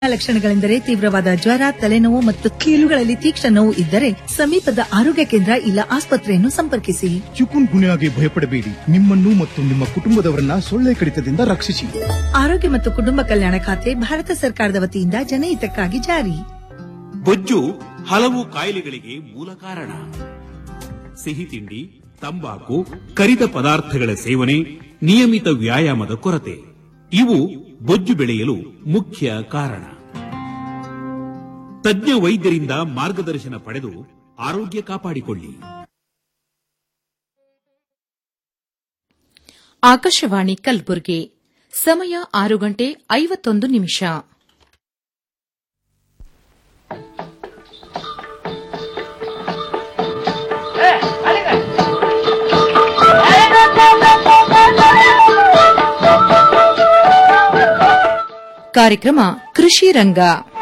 ಲಕ್ಷಣಗಳೆಂದರೆ ತೀವ್ರವಾದ ಜ್ವರ ತಲೆನೋವು ಮತ್ತು ಕೀಲುಗಳಲ್ಲಿ ತೀಕ್ಷ್ಣ ನೋವು ಇದ್ದರೆ ಸಮೀಪದ ಆರೋಗ್ಯ ಕೇಂದ್ರ ಇಲ್ಲ ಆಸ್ಪತ್ರೆಯನ್ನು ಸಂಪರ್ಕಿಸಿ ಚಿಕುನ್ ಗುನ್ಯಾಗೆ ಭಯಪಡಬೇಡಿ ನಿಮ್ಮನ್ನು ಮತ್ತು ನಿಮ್ಮ ಕುಟುಂಬದವರನ್ನ ಸೊಳ್ಳೆ ಕಡಿತದಿಂದ ರಕ್ಷಿಸಿ ಆರೋಗ್ಯ ಮತ್ತು ಕುಟುಂಬ ಕಲ್ಯಾಣ ಖಾತೆ ಭಾರತ ಸರ್ಕಾರದ ವತಿಯಿಂದ ಜನಹಿತಕ್ಕಾಗಿ ಜಾರಿ ಬೊಜ್ಜು ಹಲವು ಕಾಯಿಲೆಗಳಿಗೆ ಮೂಲ ಕಾರಣ ಸಿಹಿ ತಿಂಡಿ ತಂಬಾಕು ಕರಿದ ಪದಾರ್ಥಗಳ ಸೇವನೆ ನಿಯಮಿತ ವ್ಯಾಯಾಮದ ಕೊರತೆ ಇವು ಬೊಜ್ಜು ಬೆಳೆಯಲು ಮುಖ್ಯ ಕಾರಣ ತಜ್ಞ ವೈದ್ಯರಿಂದ ಮಾರ್ಗದರ್ಶನ ಪಡೆದು ಆರೋಗ್ಯ ಕಾಪಾಡಿಕೊಳ್ಳಿ ಆಕಾಶವಾಣಿ ಕಲಬುರಗಿ ಸಮಯ ಆರು ಗಂಟೆ ಐವತ್ತೊಂದು ನಿಮಿಷ ಕಾರ್ಯಕ್ರಮ ಕೃಷಿ ರಂಗ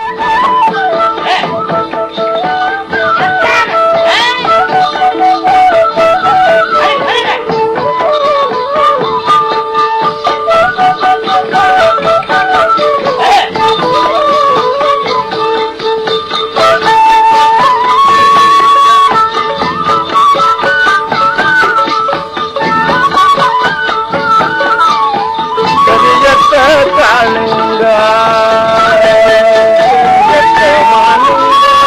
ಕರಿಯತ್ತ ಕಾಳಿಂಗ ಕರಿಯತ್ತ ಮಾಲಿಂಗ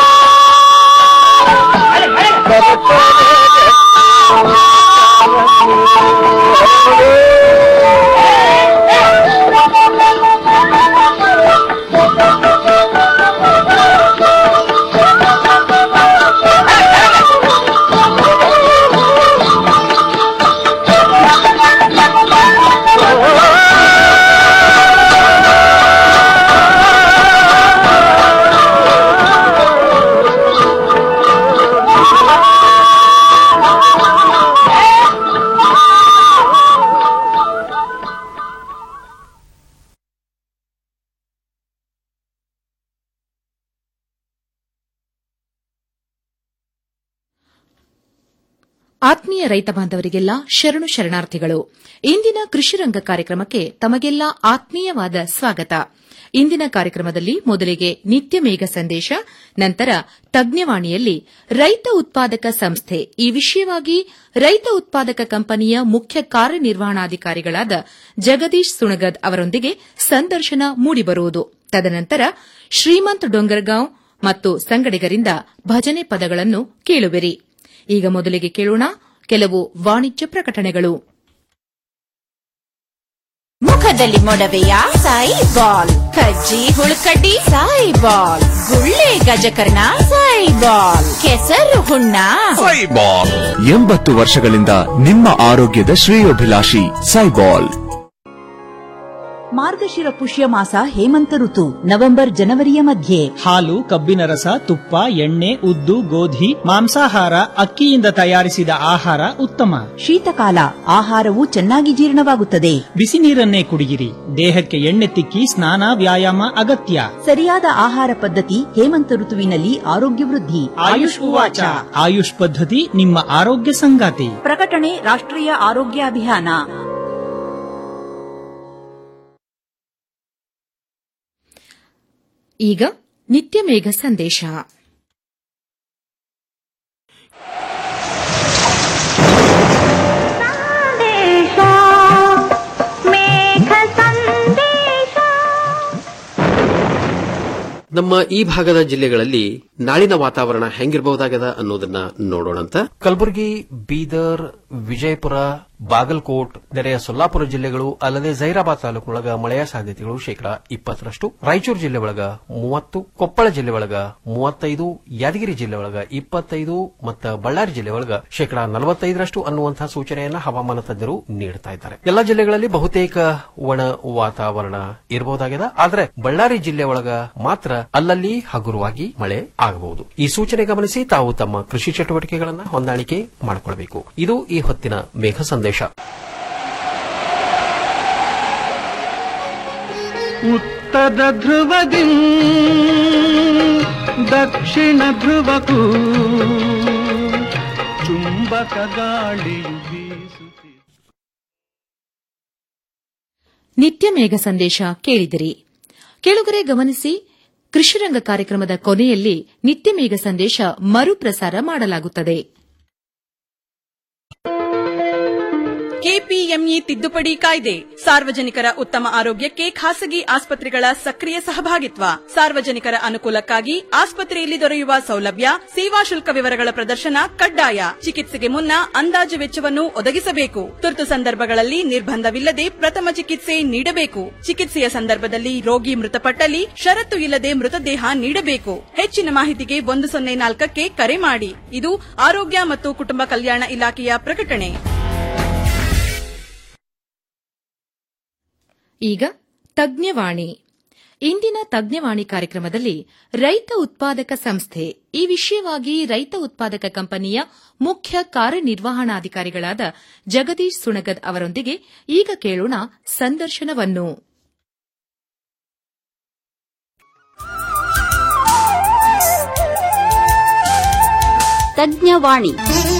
ಆತ್ಮೀಯ ರೈತ ಬಾಂಧವರಿಗೆಲ್ಲ ಶರಣು ಶರಣಾರ್ಥಿಗಳು ಇಂದಿನ ಕೃಷಿ ರಂಗ ಕಾರ್ಯಕ್ರಮಕ್ಕೆ ತಮಗೆಲ್ಲ ಆತ್ಮೀಯವಾದ ಸ್ವಾಗತ ಇಂದಿನ ಕಾರ್ಯಕ್ರಮದಲ್ಲಿ ಮೊದಲಿಗೆ ನಿತ್ಯ ಮೇಘ ಸಂದೇಶ ನಂತರ ತಜ್ಞವಾಣಿಯಲ್ಲಿ ರೈತ ಉತ್ಪಾದಕ ಸಂಸ್ಥೆ ಈ ವಿಷಯವಾಗಿ ರೈತ ಉತ್ಪಾದಕ ಕಂಪನಿಯ ಮುಖ್ಯ ಕಾರ್ಯನಿರ್ವಹಣಾಧಿಕಾರಿಗಳಾದ ಜಗದೀಶ್ ಸುಣಗದ್ ಅವರೊಂದಿಗೆ ಸಂದರ್ಶನ ಮೂಡಿಬರುವುದು ತದನಂತರ ಶ್ರೀಮಂತ್ ಡೊಂಗರ್ಗಾಂವ್ ಮತ್ತು ಸಂಗಡಿಗರಿಂದ ಭಜನೆ ಪದಗಳನ್ನು ಕೇಳುವಿರಿ ಈಗ ಮೊದಲಿಗೆ ಕೇಳೋಣ ಕೆಲವು ವಾಣಿಜ್ಯ ಪ್ರಕಟಣೆಗಳು ಮುಖದಲ್ಲಿ ಮೊಡವೆಯ ಸಾಯಿ ಬಾಲ್ ಕಜ್ಜಿ ಹುಳುಕಡ್ಡಿ ಸಾಯಿ ಬಾಲ್ ಗುಳ್ಳೆ ಗಜಕರ್ಣ ಸಾಯಿ ಬಾಲ್ ಕೆಸರು ಹುಣ್ಣ ಸೈಬಾಲ್ ಎಂಬತ್ತು ವರ್ಷಗಳಿಂದ ನಿಮ್ಮ ಆರೋಗ್ಯದ ಶ್ರೇಯೋಭಿಲಾಷಿ ಸೈಬಾಲ್ ಮಾರ್ಗಶಿರ ಪುಷ್ಯ ಮಾಸ ಹೇಮಂತ ಋತು ನವೆಂಬರ್ ಜನವರಿಯ ಮಧ್ಯೆ ಹಾಲು ಕಬ್ಬಿನ ರಸ ತುಪ್ಪ ಎಣ್ಣೆ ಉದ್ದು ಗೋಧಿ ಮಾಂಸಾಹಾರ ಅಕ್ಕಿಯಿಂದ ತಯಾರಿಸಿದ ಆಹಾರ ಉತ್ತಮ ಶೀತಕಾಲ ಆಹಾರವು ಚೆನ್ನಾಗಿ ಜೀರ್ಣವಾಗುತ್ತದೆ ಬಿಸಿ ನೀರನ್ನೇ ಕುಡಿಯಿರಿ ದೇಹಕ್ಕೆ ಎಣ್ಣೆ ತಿಕ್ಕಿ ಸ್ನಾನ ವ್ಯಾಯಾಮ ಅಗತ್ಯ ಸರಿಯಾದ ಆಹಾರ ಪದ್ಧತಿ ಹೇಮಂತ ಋತುವಿನಲ್ಲಿ ಆರೋಗ್ಯ ವೃದ್ಧಿ ಆಯುಷ್ ಉವಾಚ ಆಯುಷ್ ಪದ್ಧತಿ ನಿಮ್ಮ ಆರೋಗ್ಯ ಸಂಗಾತಿ ಪ್ರಕಟಣೆ ರಾಷ್ಟ್ರೀಯ ಆರೋಗ್ಯ ಅಭಿಯಾನ ಈಗ ನಿತ್ಯ ಮೇಘ ಸಂದೇಶ ನಮ್ಮ ಈ ಭಾಗದ ಜಿಲ್ಲೆಗಳಲ್ಲಿ ನಾಳಿನ ವಾತಾವರಣ ಹೆಂಗಿರಬಹುದಾಗದ ಅನ್ನೋದನ್ನ ನೋಡೋಣಂತ ಕಲಬುರಗಿ ಬೀದರ್ ವಿಜಯಪುರ ಬಾಗಲಕೋಟ್ ನೆರೆಯ ಸೊಲ್ಲಾಪುರ ಜಿಲ್ಲೆಗಳು ಅಲ್ಲದೆ ಜೈರಾಬಾದ್ ತಾಲೂಕಿನೊಳಗ ಮಳೆಯ ಸಾಧ್ಯತೆಗಳು ಶೇಕಡಾ ಇಪ್ಪತ್ತರಷ್ಟು ರಾಯಚೂರು ಜಿಲ್ಲೆ ಒಳಗ ಮೂವತ್ತು ಕೊಪ್ಪಳ ಜಿಲ್ಲೆ ಒಳಗ ಮೂವತ್ತೈದು ಯಾದಗಿರಿ ಜಿಲ್ಲೆ ಒಳಗ ಇಪ್ಪತ್ತೈದು ಮತ್ತು ಬಳ್ಳಾರಿ ಜಿಲ್ಲೆ ಒಳಗ ಶೇಕಡಾ ನಲವತ್ತೈದರಷ್ಟು ಅನ್ನುವಂತಹ ಸೂಚನೆಯನ್ನ ಹವಾಮಾನ ತಜ್ಞರು ನೀಡುತ್ತಾ ಇದ್ದಾರೆ ಎಲ್ಲಾ ಜಿಲ್ಲೆಗಳಲ್ಲಿ ಬಹುತೇಕ ಒಣ ವಾತಾವರಣ ಇರಬಹುದಾಗಿದೆ ಆದರೆ ಬಳ್ಳಾರಿ ಜಿಲ್ಲೆ ಒಳಗ ಮಾತ್ರ ಅಲ್ಲಲ್ಲಿ ಹಗುರವಾಗಿ ಮಳೆ ಆಗಬಹುದು ಈ ಸೂಚನೆ ಗಮನಿಸಿ ತಾವು ತಮ್ಮ ಕೃಷಿ ಚಟುವಟಿಕೆಗಳನ್ನು ಹೊಂದಾಣಿಕೆ ಮಾಡಿಕೊಳ್ಳಬೇಕು ಇದು ಈ ಹೊತ್ತಿನ ಮೇಘ ಸಂದೇಶ ಉತ್ತರ ಧ್ರುವದಿ ದಕ್ಷಿಣ ಧ್ರುವಕ್ಕೂ ಚುಂಬಕ ಗಾಳಿಯು ಬೀಸುತ್ತಿದೆ ನಿತ್ಯ ಮೇಘ ಸಂದೇಶ ಕೇಳಿದಿರಿ ಕೆಳಗರೆ ಗಮನಿಸಿ ಕೃಷಿರಂಗ ಕಾರ್ಯಕ್ರಮದ ಕೊನೆಯಲ್ಲಿ ನಿತ್ಯ ಮೇಘ ಸಂದೇಶ ಮರುಪ್ರಸಾರ ಮಾಡಲಾಗುತ್ತದೆ ಕೆಪಿಎಂಇ ತಿದ್ದುಪಡಿ ಕಾಯ್ದೆ ಸಾರ್ವಜನಿಕರ ಉತ್ತಮ ಆರೋಗ್ಯಕ್ಕೆ ಖಾಸಗಿ ಆಸ್ಪತ್ರೆಗಳ ಸಕ್ರಿಯ ಸಹಭಾಗಿತ್ವ ಸಾರ್ವಜನಿಕರ ಅನುಕೂಲಕ್ಕಾಗಿ ಆಸ್ಪತ್ರೆಯಲ್ಲಿ ದೊರೆಯುವ ಸೌಲಭ್ಯ ಸೇವಾ ಶುಲ್ಕ ವಿವರಗಳ ಪ್ರದರ್ಶನ ಕಡ್ಡಾಯ ಚಿಕಿತ್ಸೆಗೆ ಮುನ್ನ ಅಂದಾಜು ವೆಚ್ಚವನ್ನು ಒದಗಿಸಬೇಕು ತುರ್ತು ಸಂದರ್ಭಗಳಲ್ಲಿ ನಿರ್ಬಂಧವಿಲ್ಲದೆ ಪ್ರಥಮ ಚಿಕಿತ್ಸೆ ನೀಡಬೇಕು ಚಿಕಿತ್ಸೆಯ ಸಂದರ್ಭದಲ್ಲಿ ರೋಗಿ ಮೃತಪಟ್ಟಲ್ಲಿ ಷರತ್ತು ಇಲ್ಲದೆ ಮೃತದೇಹ ನೀಡಬೇಕು ಹೆಚ್ಚಿನ ಮಾಹಿತಿಗೆ ಒಂದು ಸೊನ್ನೆ ನಾಲ್ಕಕ್ಕೆ ಕರೆ ಮಾಡಿ ಇದು ಆರೋಗ್ಯ ಮತ್ತು ಕುಟುಂಬ ಕಲ್ಯಾಣ ಇಲಾಖೆಯ ಪ್ರಕಟಣೆ ಈಗ ತಜ್ಞವಾಣಿ ಇಂದಿನ ತಜ್ಞವಾಣಿ ಕಾರ್ಯಕ್ರಮದಲ್ಲಿ ರೈತ ಉತ್ಪಾದಕ ಸಂಸ್ಥೆ ಈ ವಿಷಯವಾಗಿ ರೈತ ಉತ್ಪಾದಕ ಕಂಪನಿಯ ಮುಖ್ಯ ಕಾರ್ಯನಿರ್ವಹಣಾಧಿಕಾರಿಗಳಾದ ಜಗದೀಶ್ ಸುಣಗದ್ ಅವರೊಂದಿಗೆ ಈಗ ಕೇಳೋಣ ಸಂದರ್ಶನವನ್ನು ತಜ್ಞವಾಣಿ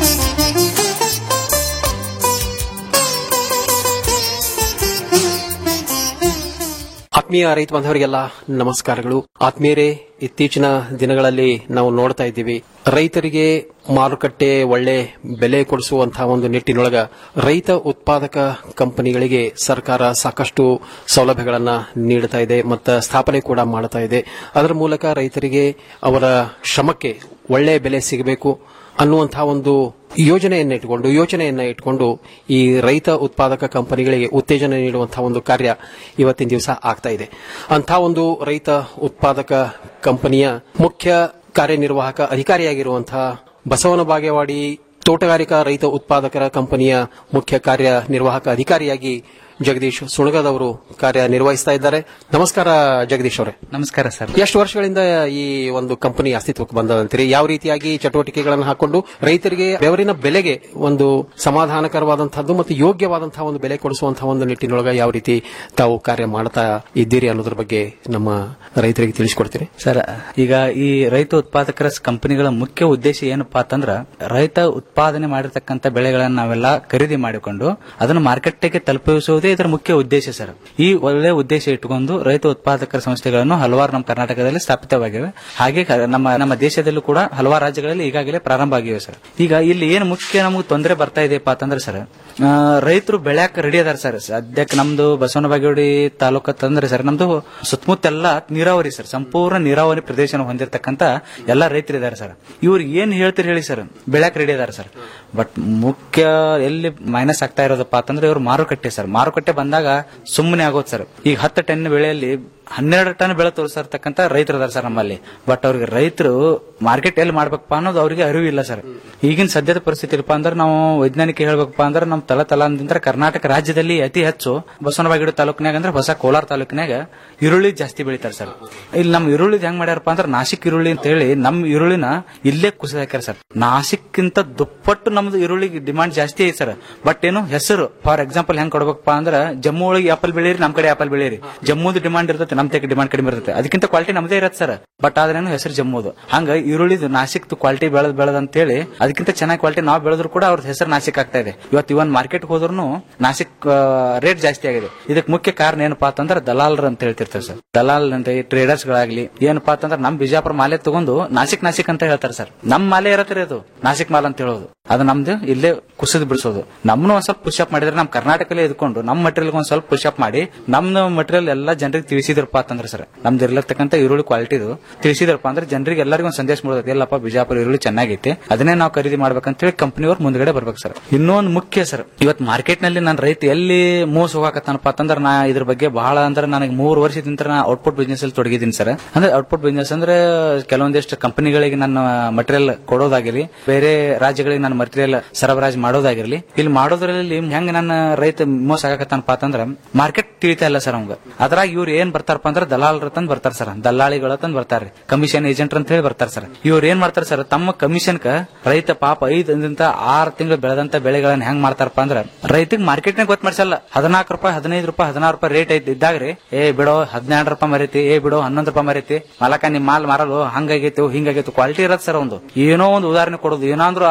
ಆತ್ಮೀಯ ರೈತ ಬಾಂಧವರಿಗೆಲ್ಲ ನಮಸ್ಕಾರಗಳು ಆತ್ಮೀಯರೇ ಇತ್ತೀಚಿನ ದಿನಗಳಲ್ಲಿ ನಾವು ನೋಡ್ತಾ ಇದ್ದೀವಿ ರೈತರಿಗೆ ಮಾರುಕಟ್ಟೆ ಒಳ್ಳೆ ಬೆಲೆ ಕೊಡಿಸುವಂತಹ ಒಂದು ನಿಟ್ಟಿನೊಳಗ ರೈತ ಉತ್ಪಾದಕ ಕಂಪನಿಗಳಿಗೆ ಸರ್ಕಾರ ಸಾಕಷ್ಟು ಸೌಲಭ್ಯಗಳನ್ನ ನೀಡುತ್ತಾ ಇದೆ ಮತ್ತು ಸ್ಥಾಪನೆ ಕೂಡ ಮಾಡ್ತಾ ಇದೆ ಅದರ ಮೂಲಕ ರೈತರಿಗೆ ಅವರ ಶ್ರಮಕ್ಕೆ ಒಳ್ಳೆ ಬೆಲೆ ಸಿಗಬೇಕು ಅನ್ನುವಂತಹ ಒಂದು ಯೋಜನೆಯನ್ನ ಇಟ್ಟುಕೊಂಡು ಯೋಚನೆಯನ್ನ ಇಟ್ಟುಕೊಂಡು ಈ ರೈತ ಉತ್ಪಾದಕ ಕಂಪನಿಗಳಿಗೆ ಉತ್ತೇಜನ ನೀಡುವಂತಹ ಒಂದು ಕಾರ್ಯ ಇವತ್ತಿನ ದಿವಸ ಆಗ್ತಾ ಇದೆ ಅಂತಹ ಒಂದು ರೈತ ಉತ್ಪಾದಕ ಕಂಪನಿಯ ಮುಖ್ಯ ಕಾರ್ಯನಿರ್ವಾಹಕ ಅಧಿಕಾರಿಯಾಗಿರುವಂತಹ ಬಸವನ ಬಾಗೇವಾಡಿ ತೋಟಗಾರಿಕಾ ರೈತ ಉತ್ಪಾದಕರ ಕಂಪನಿಯ ಮುಖ್ಯ ಕಾರ್ಯನಿರ್ವಾಹಕ ಅಧಿಕಾರಿಯಾಗಿ ಜಗದೀಶ್ ಸುಣಗದ್ ಅವರು ಕಾರ್ಯನಿರ್ವಹಿಸ್ತಾ ಇದ್ದಾರೆ ನಮಸ್ಕಾರ ಜಗದೀಶ್ ಅವರೇ ನಮಸ್ಕಾರ ಸರ್ ಎಷ್ಟು ವರ್ಷಗಳಿಂದ ಈ ಒಂದು ಕಂಪನಿ ಅಸ್ತಿತ್ವಕ್ಕೆ ಬಂದದಂತೀರಿ ಯಾವ ರೀತಿಯಾಗಿ ಚಟುವಟಿಕೆಗಳನ್ನು ಹಾಕೊಂಡು ರೈತರಿಗೆ ಬೆವರಿನ ಬೆಲೆಗೆ ಒಂದು ಸಮಾಧಾನಕರವಾದಂತಹದ್ದು ಮತ್ತು ಯೋಗ್ಯವಾದಂತಹ ಒಂದು ಬೆಲೆ ಕೊಡಿಸುವಂತಹ ಒಂದು ನಿಟ್ಟಿನೊಳಗ ಯಾವ ರೀತಿ ತಾವು ಕಾರ್ಯ ಮಾಡ್ತಾ ಇದ್ದೀರಿ ಅನ್ನೋದ್ರ ಬಗ್ಗೆ ನಮ್ಮ ರೈತರಿಗೆ ತಿಳಿಸಿಕೊಡ್ತೀರಿ ಸರ್ ಈಗ ಈ ರೈತ ಉತ್ಪಾದಕರ ಕಂಪನಿಗಳ ಮುಖ್ಯ ಉದ್ದೇಶ ಏನಪ್ಪಾ ಅಂತಂದ್ರ ರೈತ ಉತ್ಪಾದನೆ ಮಾಡಿರ್ತಕ್ಕಂಥ ಬೆಳೆಗಳನ್ನ ನಾವೆಲ್ಲ ಖರೀದಿ ಮಾಡಿಕೊಂಡು ಅದನ್ನು ಮಾರ್ಕೆಟ್ಗೆ ತಲುಪಿಸುವುದೇ ಇದರ ಮುಖ್ಯ ಉದ್ದೇಶ ಸರ್ ಈ ಒಳ್ಳೆ ಉದ್ದೇಶ ಇಟ್ಟುಕೊಂಡು ರೈತ ಉತ್ಪಾದಕರ ಸಂಸ್ಥೆಗಳನ್ನು ಹಲವಾರು ನಮ್ಮ ಕರ್ನಾಟಕದಲ್ಲಿ ಸ್ಥಾಪಿತವಾಗಿವೆ ಹಾಗೆ ಕ- ನಮ್ಮ ನಮ್ಮ ದೇಶದಲ್ಲೂ ಕೂಡ ಹಲವಾರು ರಾಜ್ಯಗಳಲ್ಲಿ ಈಗಾಗಲೇ ಪ್ರಾರಂಭ ಆಗಿವೆ ಸರ್ ಈಗ ಇಲ್ಲಿ ಏನು ಮುಖ್ಯ ನಮಗೆ ತೊಂದರೆ ಬರ್ತಾ ಇದೆಯಪ್ಪ ಅಂತಂದ್ರೆ ಸರ್ ಆ, ರೈತರು ಬೆಳ್ಯಾಕ ರೆಡಿ ಅದಾರ ಸರ್ ಸದ್ಯಕ್ಕೆ ನಮ್ದು ಬಸವನ ಬಾಗೇವಾಡಿ ತಾಲೂಕು ಅಂತಂದ್ರೆ ಸರ್ ನಮ್ದು ಸುತ್ತಮುತ್ತೆಲ್ಲ ನೀರಾವರಿ ಸರ್ ಸಂಪೂರ್ಣ ನೀರಾವರಿ ಪ್ರದೇಶನ ಹೊಂದಿರತಕ್ಕಂತ ಎಲ್ಲಾ ರೈತರು ಇದಾರೆ ಸರ್ ಇವ್ರಿಗೆ ಏನ್ ಹೇಳ್ತೀರಿ ಹೇಳಿ ಸರ್ ಬೆಳ್ಯಾಕ ರೆಡಿ ಅದಾರ ಸರ್ ಬಟ್ ಮುಖ್ಯ ಎಲ್ಲಿ ಮೈನಸ್ ಆಗ್ತಾ ಇರೋದಪ್ಪ ಅಂತಂದ್ರೆ ಇವ್ರು ಮಾರುಕಟ್ಟೆ ಸರ್ ಮಾರುಕಟ್ಟೆ ಬಂದಾಗ ಸುಮ್ಮನೆ ಆಗೋದು ಸರ್ ಈಗ ಹತ್ತು ಟನ್ ಬೆಳೆಯಲ್ಲಿ ಹನ್ನೆರಡು ಟನ್ ಬೆಳೆ ತೋರಿಸಿರ್ತಕ್ಕಂಥ ರೈತರು ಅದಾರ ಸರ್ ನಮ್ಮಲ್ಲಿ ಬಟ್ ಅವ್ರಿಗೆ ರೈತರು ಮಾರ್ಕೆಟ್ ಎಲ್ಲಿ ಮಾಡ್ಬೇಕಪ್ಪ ಅನ್ನೋದು ಅವರಿಗೆ ಅರಿವು ಇಲ್ಲ ಸರ್ ಈಗಿನ ಸದ್ಯದ ಪರಿಸ್ಥಿತಿ ಇಲ್ಲಪ್ಪ ಅಂದ್ರೆ ನಾವು ವೈಜ್ಞಾನಿಕ ಹೇಳ್ಬೇಕಪ್ಪ ಅಂದ್ರೆ ನಮ್ಮ ತಲ ತಲಾಂತರ ಕರ್ನಾಟಕ ರಾಜ್ಯದಲ್ಲಿ ಅತಿ ಹೆಚ್ಚು ಬಸವನಬಾಗಿಡು ತಾಲೂಕಿನಾಗ ಅಂದ್ರೆ ಹೊಸ ಕೋಲಾರ ತಾಲೂಕಿನಾಗ ಈರುಳ್ಳಿ ಜಾಸ್ತಿ ಬೆಳಿತಾರೆ ಸರ್ ಇಲ್ಲಿ ನಮ್ಮ ಈರುಳ್ಳಿ ಹೆಂಗ್ ಮಾಡ್ಯಾರಪ್ಪ ಅಂದ್ರೆ ನಾಸಿಕ್ ಈರುಳ್ಳಿ ಅಂತ ಹೇಳಿ ನಮ್ಮ ಈರುಳ್ಳಿನ ಇಲ್ಲೇ ಕುಸಿದ ಹಾಕ್ಯಾರ ಸರ್ ನಾಸಿಕ್ಕಿಂತ ದುಪ್ಪಟ್ಟು ನಮ್ದು ಈರುಳ್ಳಿಗೆ ಡಿಮಾಂಡ್ ಜಾಸ್ತಿ ಐತಿ ಸರ್ ಬಟ್ ಏನು ಹೆಸರು ಫಾರ್ ಎಕ್ಸಾಂಪಲ್ ಹೆಂಗ್ ಕೊಡ್ಬೇಕಪ್ಪ ಅಂದ್ರೆ ಜಮ್ಮು ಒಳಗೆ ಆಪಲ್ ಬೆಳೀರಿ ನಮ್ ಕಡೆ ಆಪಲ್ ಬೆಳೀರಿ ಜಮ್ಮುದು ಡಿಮಾಂಡ್ ಇರ್ತೈತೆ ನಮ್ ತೆಗೆ ಡಿಮಾಂಡ್ ಕಡಿಮೆ ಇರ್ತೈತೆ ಅದಕ್ಕಿಂತ ಕ್ವಾಲಿಟಿ ನಮ್ದೇ ಇರತ್ತೆ ಸರ್ ಬಟ್ ಆದ್ರೇನು ಹೆಸರು ಜಮ್ಮುದು ಹಂಗ ಈರುಳ್ಳಿದು ನಾಸಿಕ್ದು ಕ್ವಾಲಿಟಿ ಬೆಳೆದ್ ಬೆಳೆದ್ ಅಂತ ಹೇಳಿ ಅದಕ್ಕಿಂತ ಚೆನ್ನಾಗಿ ಕ್ವಾಲಿಟಿ ನಾವು ಬೆಳೆದ್ರು ಕೂಡ ಅವ್ರ ಹೆಸರು ನಾಸಿಕ್ ಆಗ್ತಾ ಇದೆ ಇವತ್ತು ಇವನ್ ಮಾರ್ಕೆಟ್ ಹೋದ್ರು ನಾಸಿಕ್ ರೇಟ್ ಜಾಸ್ತಿ ಆಗಿದೆ ಇದಕ್ಕೆ ಮುಖ್ಯ ಕಾರಣ ಏನಪ್ಪಾ ಅಂತಂದ್ರೆ ದಲಾಲರು ಅಂತ ಹೇಳ್ತಿರ್ತಾರೆ ಸರ್ ದಲಾಲ್ ಅಂತ ಟ್ರೇಡರ್ಸ್ ಗಳಾಗ್ಲಿ ಏನಪ್ಪಾ ಅಂತಂದ್ರೆ ನಮ್ ಬಿಜಾಪುರ ಮಾಲೆ ತಗೊಂಡು ನಾಸಿಕ್ ನಾಸಿಕ್ ಅಂತ ಹೇಳ್ತಾರೆ ಸರ್ ನಮ್ ಮಾಲೆ ಇರತ್ರಿ ಅದು ನಾಸಿಕ್ ಮಾಲ್ ಅಂತ ಹೇಳೋದು ಅದು ನಮ್ದು ಇಲ್ಲೇ ಕುಸಿದ್ ಬಿಡಿಸೋದು ನಮ್ನು ಒಂದ್ ಸ್ವಲ್ಪ ಪುಷಪ್ ಮಾಡಿದ್ರೆ ನಮ್ ಕರ್ನಾಟಕಲ್ಲೇ ಇದ್ಕೊಂಡು ನಮ್ ಮಟೀರಿಯಲ್ ಒಂದ್ ಸ್ವಲ್ಪ ಪುಷಪ್ ಮಾಡಿ ನಮ್ ಮಟೀರಿಯಲ್ ಎಲ್ಲಾ ಜನರಿಗೆ ತಿಳಿಸಿದ್ರಪ್ಪ ಅಂತಂದ್ರೆ ಸರ್ ನಮ್ದು ಇರ್ಲತಕ್ಕಂತ ಈರುಳ್ಳಿ ಕ್ವಾಲಿಟಿದು ತಿಳಿಸಿದ್ರಪ್ಪ ಅಂದ್ರೆ ಜನರಿಗೆ ಎಲ್ಲರಿಗೂ ಒಂದು ಸಂದೇಶ ಮೂಡೋದು ಎಲ್ಲಪ್ಪ ಬಿಜಾಪುರ ಈರುಳ್ಳಿ ಚೆನ್ನಾಗೈತೆ ಅದನ್ನೇ ನಾವು ಖರೀದಿ ಮಾಡ್ಬೇಕಂತ ಹೇಳಿ ಕಂಪನಿಯವ್ರು ಮುಂದ್ಗಡೆ ಬರ್ಬೇಕು ಸರ್ ಇನ್ನೊಂದು ಮುಖ್ಯ ಸರ್ ಇವತ್ತು ಮಾರ್ಕೆಟ್ ನಲ್ಲಿ ನಾನು ರೈತ ಎಲ್ಲಿ ಮೋಸ ಹೋಗಾಕತ್ತಾನಪ್ಪ ಅಂತಂದ್ರೆ ನಾ ಇದ್ರ ಬಗ್ಗೆ ಬಹಳ ಅಂದ್ರೆ ನನಗೆ ಮೂರು ವರ್ಷದಿಂದ ನಾ ಔಟ್ಪುಟ್ ಬಿಸ್ನೆಸ್ ಅಲ್ಲಿ ತೊಡಗಿದ್ದೀನಿ ಸರ್ ಅಂದ್ರೆ ಔಟ್ಪುಟ್ ಬಿಸ್ನೆಸ್ ಅಂದ್ರೆ ಕೆಲವೊಂದಿಷ್ಟು ಕಂಪನಿಗಳಿಗೆ ನನ್ನ ಮಟೀರಿಯಲ್ ಕೊಡೋದಾಗಿರ್ಲಿ ಬೇರೆ ರಾಜ್ಯಗಳಿಗೆ ನನ್ನ ಮಟೀರಿಯಲ್ ಸರಬರಾಜು ಮಾಡೋದಾಗಿರ್ಲಿ ಇಲ್ಲಿ ಮಾಡೋದ್ರಲ್ಲಿ ಹೆಂಗ್ ನನ್ನ ರೈತ ಮೋಸ ಆಗಕತ್ತಾನಪ್ಪ ಅಂತಂದ್ರೆ ಮಾರ್ಕೆಟ್ ತಿಳಿತಾ ಇಲ್ಲ ಸರ್ ಅವಂಗ ಅದ್ರಾಗ ಇವ್ರು ಏನ್ ಬರ್ತಾರಪ್ಪ ಅಂದ್ರೆ ದಲಾಲರ ತಂದ್ ಬರ್ತಾರ ಸರ್ ದಲ್ಲಾಳಿಗಳ ತಂದ್ ಬರ್ತಾರೆ ಕಮಿಷನ್ ಏಜೆಂಟ್ ಅಂತ ಹೇಳಿ ಬರ್ತಾರೆ ಸರ್ ಇವ್ರು ಏನ್ ಮಾಡ್ತಾರೆ ಸರ್ ತಮ್ಮ ಕಮಿಷನ್ ರೈತ ಪಾಪ ಐದರಿಂದ ಆರು ತಿಂಗಳು ಬೆಳೆದಂತ ಬೆಳೆಗಳನ್ನ ಹೆಂಗ್ ಮಾಡ್ತಾರಪ್ಪ ಅಂದ್ರೆ ರೈತಗ್ ಮಾರ್ಕೆಟ್ ನಾಗ ಗೊತ್ತ ಮಾಡ್ಸಲ್ಲ ಹದಿನಾಲ್ಕು ರೂಪಾಯಿ ಹದಿನೈದು ರೂಪಾಯಿ ಹದಿನಾರು ರೂಪಾಯಿ ರೇಟ್ ಐತಿ ಇದ್ದಾಗ್ರಿ ಏ ಬಿಡೋ ಹದಿನೆರಡು ರೂಪಾಯಿ ಮರೈತಿ ಏ ಬಿಡೋ ಹನ್ನೊಂದು ರೂಪಾಯಿ ಮರೈತಿ ಮಲಕ ನಿಮ್ ಮಾಲ್ ಮಾರಲು ಹಂಗಾಗೈತಿ ಹಿಂಗಾಗೈತಿ ಕ್ವಾಲಿಟಿ ಇರತ್ತೆ ಸರ್ ಒಂದು ಏನೋ ಒಂದು ಉದಾಹರಣೆ ಕೊಡೋದು ಏನಾದ್ರೂ ಆ ಮಾಲ್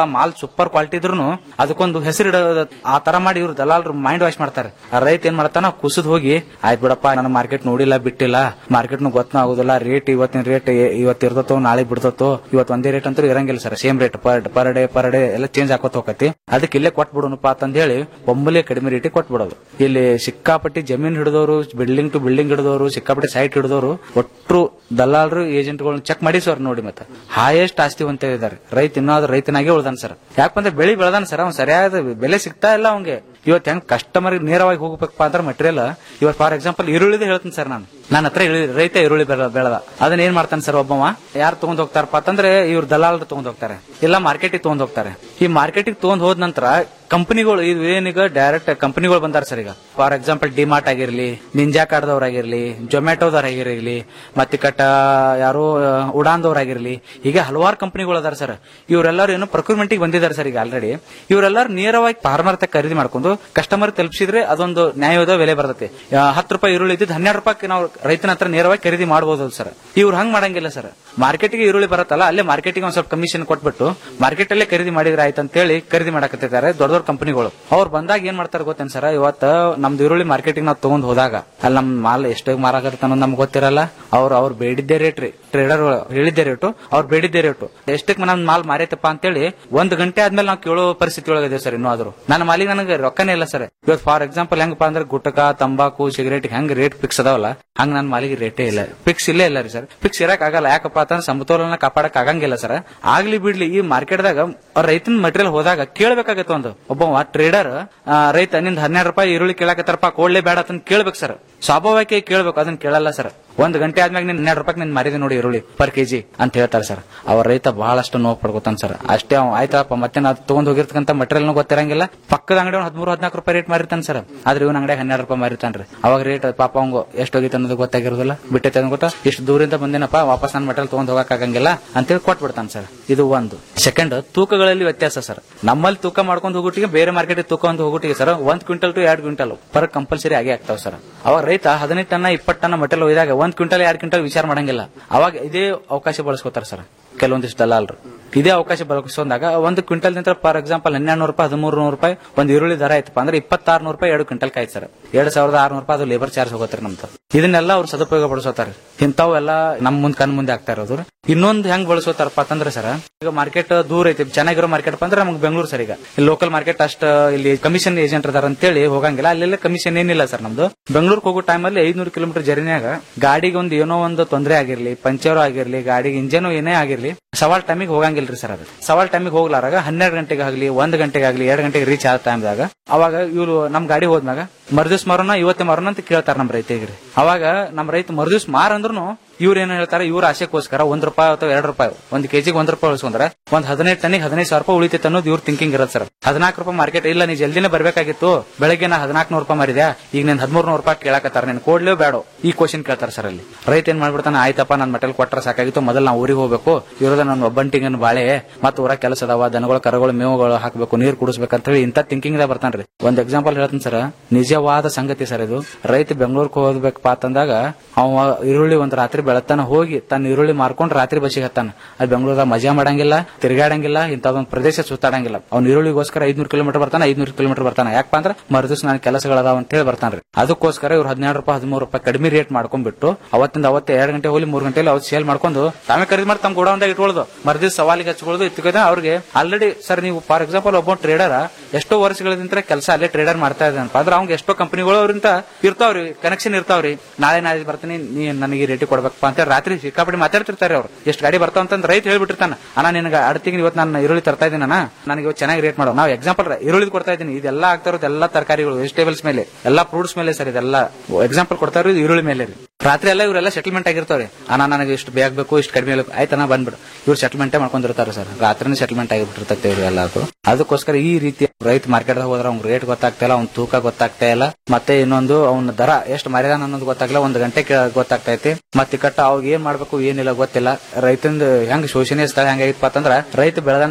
ಸೂಪರ್ ಕ್ವಾಲಿಟಿ ಇದ್ರು ಅದಕ್ಕೊಂದು ಹೆಸರು ಇಡೋದು ಆ ತರ ಮಾಡಿ ಇವ್ರು ದಲಾಲ್ರು ಮೈಂಡ್ ವಾಶ್ ಮಾಡ್ತಾರೆ ಆ ರೈತ ಏನ್ ಮಾಡ್ತಾನ ಕುಸಿದ್ ಹೋಗಿ ಆಯ್ತು ಬಿಡಪ್ಪ ನನ್ನ ಮಾರ್ಕೆಟ್ ನೋಡಿಲ್ಲ ಬಿಟ್ಟಿಲ್ಲ ಮಾರ್ಕೆಟ್ ಗೊತ್ತೂ ಆಗುದಿಲ್ಲ ರೇಟ್ ಇವತ್ತಿನ ರೇಟ್ ಇವತ್ತು ಇರ್ತತೋ ನಾಳೆ ಬಿಡ್ತತೋ ಇವತ್ತು ಒಂದೇ ರೇಟ್ ಅಂತೂ ಇರಂಗಿಲ್ಲ sir same rate per per day per day ಎಲ್ಲ ಚೇಂಜ್ ಆಕೋತ ಹೋಗತಿ ಅದಕ್ಕೆ ಇಲ್ಲೇ ಕೊಟ್ಬಿಡೋಣಪ್ಪ ಅಂತ ಹೇಳಿ ಒಮ್ಮಲೆ ಕಡಿಮೆ ರೇಟಿಗೆ ಕೊಟ್ಬಿಡೋದು ಇಲ್ಲಿ ಸಿಕ್ಕಾಪಟ್ಟಿ ಜಮೀನ್ ಹಿಡಿದವರು ಬಿಲ್ಡಿಂಗ್ ಟು ಬಿಲ್ಡಿಂಗ್ ಹಿಡಿದವರು ಸಿಕ್ಕಾಪಟ್ಟಿ ಸೈಟ್ ಹಿಡಿದವರು ಒಟ್ರು ದಲ್ಲಾಳರು ಏಜೆಂಟ್ಗಳನ್ನ ಚೆಕ್ ಮಾಡಿ ಸರ್ ನೋಡಿ ಮತ್ತೆ ಹಾಯೆಸ್ಟ್ ಆಸ್ತಿವಂತ ಇದ್ದಾರೆ ರೈತ ಇನ್ನಾದ್ರೂ ರೈತನಾಗೆ ಉಳ್ದಾನ ಸರ್ ಯಾಕಂದ್ರೆ ಬೆಳಿ ಬೆಳೆದಾನ ಸರ್ ಅವ್ನು ಸರಿಯಾದ ಬೆಲೆ ಸಿಗ್ತಾ ಇಲ್ಲ ಅವ್ನಿಗೆ ಇವತ್ತು ಹೆಂಗ್ ಕಸ್ಟಮರ್ ನೇರವಾಗಿ ಹೋಗ್ಬೇಕಪ್ಪ ಅಂದ್ರೆ ಮಟೀರಿಯಲ್ ಇವತ್ತು ಫಾರ್ ಎಕ್ಸಾಂಪಲ್ ಈರುಳ್ಳಿದ ಹೇಳ್ತೀನಿ ಸರ್ ನಾನು ನನ್ನ ಹತ್ರ ಈರುಳ್ಳಿ- ರೈತ ಈರುಳ್ಳಿ ಬೆಳ- ಬೆಳೆದ ಅದನ್ನ ಏನ್ ಮಾಡ್ತಾನೆ ಸರ್ ಒಬ್ಬವ ಯಾರು ತಗೊಂಡ್ ಹೋಗ್ತಾರಪ್ಪ ಅಂತಂದ್ರೆ ಇವ್ರು ದಲಾಲರು ತಗೊಂಡ್ ಹೋಗ್ತಾರೆ ಇಲ್ಲ ಮಾರ್ಕೆಟಿಗೆ ತಗೊಂಡ್ ಹೋಗ್ತಾರೆ ಈ ಮಾರ್ಕೆಟಿಗೆ ತಗೊಂಡ್ ಹೋದ ನಂತರ ಕಂಪನಿಗಳು ಇದು ಏನೀಗ ಡೈರೆಕ್ಟ್ ಕಂಪನಿಗಳು ಬಂದಾರ ಸರ್ ಈಗ ಫಾರ್ ಎಕ್ಸಾಂಪಲ್ ಡಿಮಾರ್ಟ್ ಆಗಿರ್ಲಿ ನಿಂಜಾ ಕಾರ್ಡ್ದವ್ರಾಗಿರ್ಲಿ ಜೊಮ್ಯಾಟೋದವ್ರಾಗಿರ್ಲಿ ಮತ್ತೆ ಕಟ್ಟ ಯಾರು ಉಡಾನ್ದವ್ರಾಗಿರ್ಲಿ ಹೀಗೆ ಹಲವಾರು ಕಂಪನಿಗಳು ಅದಾರ ಸರ್ ಇವರೆಲ್ಲರೂ ಏನು ಪ್ರೊಕ್ಯೂರ್ಮೆಂಟ್ ಬಂದಿದ್ದಾರೆ ಸರ್ ಈಗ ಆಲ್ರೆಡಿ ಇವರೆಲ್ಲರೂ ನೇರವಾಗಿ ಫಾರ್ಮರ್ ತ ಖರೀದಿ ಮಾಡ್ಕೊಂಡು ಕಸ್ಟಮರ್ ತಲುಪಿಸಿದ್ರೆ ಅದೊಂದು ನ್ಯಾಯವಾದ ಬೆಲೆ ಬರ್ತದೆ ಹತ್ತು ರೂಪಾಯಿ ಈರುಳ್ಳಿ ಇದ್ದಿದ್ದು ಹನ್ನೆರಡು ರೂಪಾಯಿ ನಾವು ರೈತನ ಹತ್ರ ನೇರವಾಗಿ ಖರೀದಿ ಮಾಡಬಹುದು ಸರ್ ಇವ್ರು ಹಂಗ್ ಮಾಡಂಗಿಲ್ಲ ಸರ್ ಮಾರ್ಕೆಟ್ಗೆ ಈರುಳ್ಳಿ ಬರುತ್ತಲ್ಲ ಅಲ್ಲೇ ಮಾರ್ಕೆಟಿಗೆ ಒಂದ್ ಸ್ವಲ್ಪ ಕಮಿಷನ್ ಕೊಟ್ಬಿಟ್ಟು ಮಾರ್ಕೆಟ್ ಅಲ್ಲೇ ಖರೀದಿ ಮಾಡಿದ್ರೆ ಆಯ್ತು ಅಂತ ಹೇಳಿ ಖರೀದಿ ಮಾಡಕತ್ತಿದ್ದಾರೆ ದೊಡ್ಡ ದೊಡ್ಡ ಕಂಪನಿಗಳು ಅವ್ರು ಬಂದಾಗ ಏನ್ ಮಾಡ್ತಾರೆ ಗೊತ್ತೇನ್ ಸರ್ ಇವತ್ತು ನಮ್ದು ಈರುಳ್ಳಿ ಮಾರ್ಕೆಟಿಗೆ ನಾವು ತಗೊಂಡ್ ಹೋದಾಗ ಅಲ್ಲಿ ನಮ್ ಮಾಲ್ ಎಷ್ಟು ಮಾರಾಕತ್ತ ಅನ್ನೋದು ನಮ್ಗೆ ಗೊತ್ತಿರಲ್ಲ ಅವ್ರು ಅವ್ರು ಬೇಡಿದ್ದೇ ರೇಟ್ ರೀ ಟ್ರೇಡರ್ ಹೇಳಿದ್ದೇ ರೇಟು ಅವ್ರು ಬೇಡಿದ್ದೇ ರೇಟು ಎಷ್ಟಕ್ಕೆ ನಮ್ ಮಾಲ್ ಮಾರೈತಪ್ಪ ಅಂತೇಳಿ ಒಂದ್ ಗಂಟೆ ಆದ್ಮೇಲೆ ನಾವು ಕೇಳೋ ಪರಿಸ್ಥಿತಿ ಒಳಗಿದೆ ಸರ್ ಇನ್ನೂ ಆದ್ರೂ ನನ್ನ ಮಾಲಿಗೆ ನನಗೆ ರೊಕ್ಕನೇ ಇಲ್ಲ ಸರ್ ಇವತ್ತು ಫಾರ್ ಎಕ್ಸಾಂಪಲ್ ಹೆಂಗಪ್ಪ ಅಂದ್ರೆ ಗುಟಕ ತಂಬಾಕು ಸಿಗರೇಟ್ ಹೆಂಗ್ ರೇಟ್ ಫಿಕ್ಸ್ ಅದಾವಲ್ಲ ಹಂಗ ನನ್ನ ಮಾಲಿಗೆ ರೇಟೇ ಇಲ್ಲ ಫಿಕ್ಸ್ ಇಲ್ಲೇ ಇಲ್ಲ ರೀ ಸರ್ ಫಿಕ್ಸ್ ಇರಕ್ ಆಗಲ್ಲ ಯಾಕಪ್ಪ ಅಂತಂದ್ರೆ ಸಮತೋಲನ ಕಾಪಾಡಕ್ ಆಗಂಗಿಲ್ಲ ಸರ್ ಆಗ್ಲಿ ಬಿಡ್ಲಿ ಈ ಮಾರ್ಕೆಟ್ದಾಗ ರೈತನ ಮಟೀರಿಯಲ್ ಹೋದಾಗ ಕೇಳ್ಬೇಕಾಗತ್ತೆ ಒಂದು ಒಬ್ಬ ಟ್ರೇಡರ್ ರೈತ ನಿಂದ ಹನ್ನೆರಡು ರೂಪಾಯಿ ಈರುಳ್ಳಿ ಕೇಳಕತ್ತಾರಪ್ಪ ಕೊಡ್ಲೇ ಬೇಡ ಅಂತ ಕೇಳ್ಬೇಕು ಸರ್ ಸ್ವಾಭಾವಿಕ ಕೇಳ್ಬೇಕು ಅದನ್ನ ಕೇಳಲ್ಲ ಸರ್ ಒಂದ್ ಗಂಟೆ ಆದ್ಮ್ಯಾಗ ನಿನ್ ಹನ್ನೆರಡು ರೂಪಾಯಿ ನಿನ್ ಮಾರಿದೆ ನೋಡಿ ಈರುಳ್ಳಿ ಪರ್ ಕೆಜಿ ಅಂತ ಹೇಳ್ತಾರೆ ಸರ್ ಅವ್ರ ರೈತ ಬಹಳಷ್ಟು ನೋವು ಪಡ್ಕೊತಾನ ಸರ್ ಅಷ್ಟೇ ಅವ್ ಆಯ್ತಪ್ಪ ಮತ್ತೆ ನಾ ತಗೊಂಡ್ ಹೋಗಿರ್ತಕ್ಕಂಥ ಮಟೀರಿಯಲ್ ಗೊತ್ತಿರಂಗಿಲ್ಲ ಪಕ್ಕದ ಅಂಗಡಿ ಒಂದು ಹದಿಮೂರು ಹದಿನಾಲ್ಕು ರೂಪಾಯಿ ರೇಟ್ ಮಾರಿರ್ತಾನೆ ಸರ್ ಆದ್ರೆ ಇವನ್ ಅಂಗಡಿ ಹನ್ನೆರಡು ರೂಪಾಯಿ ಮಾರಿರ್ತಾನ್ರಿ ಅವಾಗ ರೇಟ್ ಪಾಪ ಅವಂಗ ಎಷ್ಟು ಹೋಗಿತ್ತು ಅನ್ನೋದು ಗೊತ್ತಾಗಿರೋದಿಲ್ಲ ಬಿಟ್ಟೈತೆ ಅನ್ನೋ ಗೊತ್ತಾ ಇಷ್ಟು ದೂರಿಂದ ಬಂದೇನಪ್ಪ ವಾಪಸ್ ನನ್ನ ಮಟೀರಿಯಲ್ ತಗೊಂಡ್ ಹೋಗಕ್ ಆಗಂಗಿಲ್ಲ ಅಂತೇಳಿ ಕೊಟ್ಬಿಡ್ತಾನೆ ಸರ್ ಇದು ಒಂದು ಸೆಕೆಂಡ್ ತೂಕಗಳಲ್ಲಿ ವ್ಯತ್ಯಾಸ ಸರ್ ನಮ್ಮಲ್ಲಿ ತೂಕ ಮಾಡ್ಕೊಂಡು ಹೋಗುಟ್ಟಿಗೆ ಬೇರೆ ಮಾರ್ಕೆಟ್ ತೂಕ ಒಂದು ಹೋಗುಟ್ಟಿಗೆ ಸರ್ ಒಂದ್ ಕ್ವಿಂಟಲ್ ಟು ಎರಡು ಕ್ವಿಂಟಲ್ ಪರ್ ಕಂಪಲ್ಸರಿ ಆಗೇ ಆಗ್ತಾವ ಸರ್ ಅವಾಗ ರೈತ ಹದಿನೈದು ಟನ್ ಇಪ್ಪತ್ತು ಟನ್ ಮಟೀರಿಯಲ್ ಒಯ್ದಾಗ ಒಂದ್ ಕ್ವಿಂಟಲ್ ಎರಡು ಕ್ವಿಂಟಲ್ ವಿಚಾರ ಮಾಡಂಗಿಲ್ಲ ಅವಾಗ ಇದೇ ಅವಕಾಶ ಬಳಸ್ಕೋತಾರ ಸರ್ ಕೆಲವೊಂದಿಷ್ಟು ದಲಾಲ್ರು ಇದೇ ಅವಕಾಶ ಬಳಸ್ಕೊಂಡಾಗ ಒಂದು ಕ್ವಿಂಟಲ್ ನಿಂತ ಫಾರ್ ಎಕ್ಸಾಂಪಲ್ ಹನ್ನೆರಡು ನೂರು ರೂಪಾಯಿ ಹದಿಮೂರು ನೂರು ರೂಪಾಯಿ ಒಂದು ಈರುಳ್ಳಿ ದರ ಆಯ್ತಪ್ಪ ಅಂದ್ರೆ ಇಪ್ಪತ್ತಾರು ನೂರು ರೂಪಾಯಿ ಎರಡು ಕ್ವಿಂಟಲ್ ಕಾಯ್ತು ಸರ್ ಎರಡ್ ಸಾವಿರದ ಆರ್ನೂರು ರೂಪಾಯಿ ಅದು ಲೇಬರ್ ಚಾರ್ಜ್ ಹೋಗುತ್ತೆ ನಮ್ದು ಇದನ್ನೆಲ್ಲ ಅವ್ರು ಸದುಪಯೋಗ ಪಡಿಸೋತಾರೆ ಇಂಥವು ಎಲ್ಲ ನಮ್ ಮುಂದ್ ಕಣ್ ಮುಂದೆ ಆಗ್ತಾ ಇರೋದು ಇನ್ನೊಂದು ಹೆಂಗ್ ಬಳಸೋತಾರಪ್ಪ ಅಂತಂದ್ರೆ ಸರ್ ಈಗ ಮಾರ್ಕೆಟ್ ದೂರ ಐತಿ ಚೆನ್ನಾಗಿರೋ ಮಾರ್ಕೆಟ್ ಅಂದ್ರೆ ನಮ್ಗೆ ಬೆಂಗಳೂರು ಸರ್ ಈಗ ಇಲ್ಲಿ ಲೋಕಲ್ ಮಾರ್ಕೆಟ್ ಅಷ್ಟ ಇಲ್ಲಿ ಕಮಿಷನ್ ಏಜೆಂಟ್ ಅದಾರ ಅಂತೇಳಿ ಹೋಗಂಗಿಲ್ಲ ಅಲ್ಲೆಲ್ಲ ಕಮಿಷನ್ ಏನಿಲ್ಲ ಸರ್ ನಮ್ದು ಬೆಂಗಳೂರಿಗೆ ಹೋಗೋ ಟೈಮಲ್ಲಿ ಐದ್ನೂರು ಕಿಲೋಮೀಟರ್ ಜರ್ನಿಯಾಗ ಗಾಡಿಗೆ ಒಂದು ಏನೋ ಒಂದು ತೊಂದರೆ ಆಗಿರ್ಲಿ ಪಂಚರ್ ಆಗಿರ್ಲಿ ಗಾಡಿಗೆ ಇಂಜನ್ ಏನೇ ಆಗಿರ್ಲಿ ಸವಾಲ್ ಟೈಮಿಗೆ ಹೋಗಂಗಿಲ್ರಿ ಸರ್ ಅದು ಸವಾಲ್ ಟೈಮಿಗೆ ಹೋಗ್ಲಾರಾಗ ಹನ್ನೆರಡು ಗಂಟೆಗೆ ಆಗಲಿ ಒಂದ್ ಗಂಟೆಗೆ ಆಗಲಿ ಎರಡು ಗಂಟೆಗೆ ರೀಚ್ ಆದ ಟೈಮ್ದಾಗ ಅವಾಗ ಇವ್ರು ನಮ್ ಗಾಡಿ ಹೋದ್ಮ್ಯಾಗ ಮರ್ದಿವ್ಸ ಮಾರೋಣ ಇವತ್ತೇ ಮಾರೋಣ ಅಂತ ಕೇಳ್ತಾರ ನಮ್ ರೈತರಿಗೆ ಅವಾಗ ನಮ್ ರೈತ ಮರ್ದಿವ್ಸ ಮಾರ್ ಅಂದ್ರೂ ಇವ್ರು ಏನ್ ಹೇಳ್ತಾರೆ ಇವ್ರ ಆಸೆಗೋಸ್ಕರ ಒಂದ್ ರೂಪಾಯಿ ಅಥವಾ ಎರಡು ರೂಪಾಯಿ ಒಂದ್ ಕೆಜಿಗೆ ಒಂದ್ ರೂಪಾಯಿ ಉಳಿಸ್ಕೊಂಡ್ರೆ ಒಂದ್ ಹದಿನೈದು ಟನ್ನಿಗೆ ಹದಿನೈದು ಸಾವಿರ ರೂಪಾಯಿ ಉಳಿತೈತೆ ಅನ್ನೋದು ಇವ್ರ ಥಿಂಕಿಂಗ್ ಇರುತ್ತೆ ಸರ್ ಹದಿನಾಲ್ಕು ರೂಪಾಯಿ ಮಾರ್ಕೆಟ್ ಇಲ್ಲ ನೀ ಜಲ್ದಿನೇ ಬರ್ಬೇಕಾಗಿತ್ತು ಬೆಳಗ್ಗೆ ನಾ ಹದಿನಾಲ್ಕು ನೂರು ರೂಪಾಯಿ ಮಾರಿದ್ಯಾ ಈಗ ನೀನ್ ಹದಿಮೂರು ನೂರು ರೂಪಾಯಿ ಕೇಳಕತ್ತಾರ ನೀನ್ ಕೊಡ್ಲೇ ಬೇಡ ಈ ಕ್ವಶನ್ ಕೇಳ್ತಾರೆ ಸರ್ ಅಲ್ಲಿ ರೈತ ಏನ್ ಮಾಡ್ಬಿಡ್ತಾನೆ ಆಯ್ತಪ್ಪ ನನ್ ಮಟಲ್ ಕೊಟ್ರೆ ಸಾಕಾಗಿತ್ತು ಮೊದಲು ನಾವು ಊರಿಗೆ ಹೋಗ್ಬೇಕು ಇರೋದ ನನ್ನ ಒಬ್ಬಂಟಿಗನ್ ಬಾಳೆ ಮತ್ತೆ ಊರ ಕೆಲಸ ಅದಾವ ದನಗಳು ಕರಗಳು ಮೇವುಗಳು ಹಾಕಬೇಕು ನೀರು ಕುಡಿಸ್ಬೇಕಂತ ಹೇಳಿ ಇಂಥ ಥಿಂಕಿಂಗ್ ದಾಗ ಬರ್ತಾನ್ರಿ ಒಂದ್ ಎಕ್ಸಾಂಪಲ್ ಹೇಳ್ತೀನಿ ಸರ್ ನಿಜವಾದ ಸಂಗತಿ ಸರ್ ಇದು ರೈತ ಬೆಂಗಳೂರಿಗೆ ಹೋಗ್ಬೇಕಪ್ಪ ಅಂತಂದಾಗ ಅವ ಈರುಳ್ಳಿ ಒಂದ್ ರಾತ್ರಿ ಬೆಳತಾನ ಹೋಗಿ ತನ್ನ ಈರುಳ್ಳಿ ಮಾರ್ಕೊಂಡು ರಾತ್ರಿ ಬಸ್ಸಿಗೆ ಹತ್ತಾನ ಅಲ್ಲಿ ಬೆಂಗಳೂರಾಗ ಮಜಾ ಮಾಡಂಗಿಲ್ಲ ತಿರುಗಾಡಂಗಿಲ್ಲ ಇಂಥದೊಂದು ಪ್ರದೇಶ ಸುತ್ತಾಡಂಗಿಲ್ಲ ಅವ್ನ ಈರುಳ್ಳಿಗೋಸ್ಕರ ಐದ್ನೂರು ಕಿಲೋಮೀಟರ್ ಬರ್ತಾನ ಐದ್ನೂರು ಕಿಲೋಮೀಟರ್ ಬರ್ತಾನ ಯಾಕಪ್ಪ ಅಂದ್ರೆ ಮರುದಿವ್ಸ ನನ್ನ ಕೆಲಸಗಳದಾವ ಅಂತ ಹೇಳಿ ಬರ್ತಾನ್ರಿ ಅದಕ್ಕೋಸ್ಕರ ಇವ್ರು ಹದಿನೆರಡು ರೂಪಾಯಿ ಹದಿಮೂರು ರೂಪಾಯಿ ಕಡಿಮೆ ರೇಟ್ ಮಾಡ್ಕೊಂಡ್ಬಿಟ್ಟು ಅವತ್ತಿಂದ ಅವತ್ತೇ ಎರಡು ಗಂಟೆ ಹೋಗಿ ಮೂರು ಗಂಟೆಲಿ ಅವ್ರು ಸೇಲ್ ಮಾಡ್ಕೊಂಡು ತಾವೇ ಖರೀದಿ ಮಾಡಿ ತಮ್ಮ ಗೋಡೌನ್ದಾಗ ಇಟ್ಕೊಳ್ಳೋದು ಮರುದಿವ್ಸ ಸವಾಲಿಗೆ ಹಚ್ಕೊಳ್ಳೋದು ಇತ್ಕೋದ ಅವ್ರಿಗೆ ಆಲ್ರೆಡಿ ಸರ್ ನೀವು ಫಾರ್ ಎಕ್ಸಾಂಪಲ್ ಒಬ್ಬ ಟ್ರೇಡರ್ ಎಷ್ಟೋ ವರ್ಷಗಳಿಂದ ಕೆಲಸ ಅಲ್ಲೇ ಟ್ರೇಡರ್ ಮಾಡ್ತಾ ಇದ್ದಾನಪ್ಪ ಅಂದ್ರೆ ಅವ್ಗೆ ಎಷ್ಟೋ ಕಂಪನಿಗಳು ಅವ್ರಿಂದ ಇರ್ತಾವ್ರಿ ಕನೆಕ್ಷನ್ ಇರ್ತಾವ್ರಿ ನಾಳೆ ನಾಳೆ ಬರ್ತೀನಿ ನೀ ನನಗೆ ರೇಟಿ ಕೊಡ್ಬೇಕಪ್ಪ ಅಂತ ರಾತ್ರಿ ಸಿಕ್ಕಾಪಡಿ ಮಾತಾಡ್ತಿರ್ತಾರೆ ಅವ್ರು ಎಷ್ಟು ಗಾಡಿ ಬರ್ತಾವ ಅಂತ ರೈತ ಹೇಳ್ಬಿಟ್ಟಿರ್ತಾನ ಅಣ್ಣ ನಿನಗೆ ಅಡ್ತಿಗೆ ಇವತ್ತು ನಾನು ಈರುಳ್ಳಿ ತರ್ತಾ ಇದ್ದೀನಿ ಅಣ್ಣ ನನಗೆ ಇವತ್ತು ಚೆನ್ನಾಗಿ ರೇಟ್ ಮಾಡೋ ನಾವು ಎಕ್ಸಾಂಪಲ್ ಈರುಳ್ಳಿ ಕೊಡ್ತಾ ಇದ್ದೀನಿ ಇದೆಲ್ಲ ಆಗ್ತಾ ಇರೋದು ಎಲ್ಲ ತರಕಾರಿಗಳು ವೆಜಿಟೇಬಲ್ಸ್ ಮೇಲೆ ಎಲ್ಲಾ ಫ್ರೂಟ್ಸ್ ಮೇಲೆ ಸರ್ ಇದೆಲ್ಲ ಎಕ್ಸಾಂಪಲ್ ಕೊಡ್ತಾ ಇರೋದು ಈರುಳ್ಳಿ ಮೇಲೆ ರೀ ರಾತ್ರಿ ಎಲ್ಲ ಇವರೆಲ್ಲ ಸೆಟಲ್ಮೆಂಟ್ ಆಗಿರ್ತಾವ್ರಿ ಅಣ್ಣ ನನಗೆ ಇಷ್ಟು ಬೇಕು ಇಷ್ಟು ಕಡಿಮೆ ಬೇಕು ಆಯ್ತಣ್ಣ ಬಂದ್ಬಿಡು ಇವ್ರು ಸೆಟಲ್ಮೆಂಟೇ ಮಾಡ್ಕೊಂಡಿರ್ತಾರೆ ಸರ್ ರಾತ್ರಿನೇ ಸೆಟಲ್ಮೆಂಟ್ ಆಗಿಬಿಟ್ಟಿರ್ತೈತೆ ಇವ್ರು ಎಲ್ಲಾದ್ರು ಅದಕ್ಕೋಸ್ಕರ ಈ ರೀತಿ ರೈತ ಮಾರ್ಕೆಟ್ ಹೋದ್ರೆ ಅವ್ನ ರೇಟ್ ಗೊತ್ತಾಗ್ತಾ ಇಲ್ಲ ಅವ್ನ ತೂಕ ಗೊತ್ತಾಗ್ತಾ ಇಲ್ಲ ಮತ್ತೆ ಇನ್ನೊಂದು ಅವ್ನ ದರ ಎಷ್ಟು ಮರ್ಯಾದ ಅನ್ನೋದು ಗೊತ್ತಾಗಲ್ಲ ಒಂದು ಗಂಟೆ ಗೊತ್ತಾಗ್ತೈತಿ ಮತ್ತೆ ಕಟ್ಟ ಅವಾಗ ಏನ್ ಮಾಡ್ಬೇಕು ಏನಿಲ್ಲ ಗೊತ್ತಿಲ್ಲ ರೈತಂದು ಹೆಂಗ್ ಶೋಷಣೀಯ ಸ್ಥಳ ಹೆಂಗಾಗಿತ್ತಪ್ಪ ಅಂತಂದ್ರ ರೈತ ಬೆಳೆದಾನ ಸರ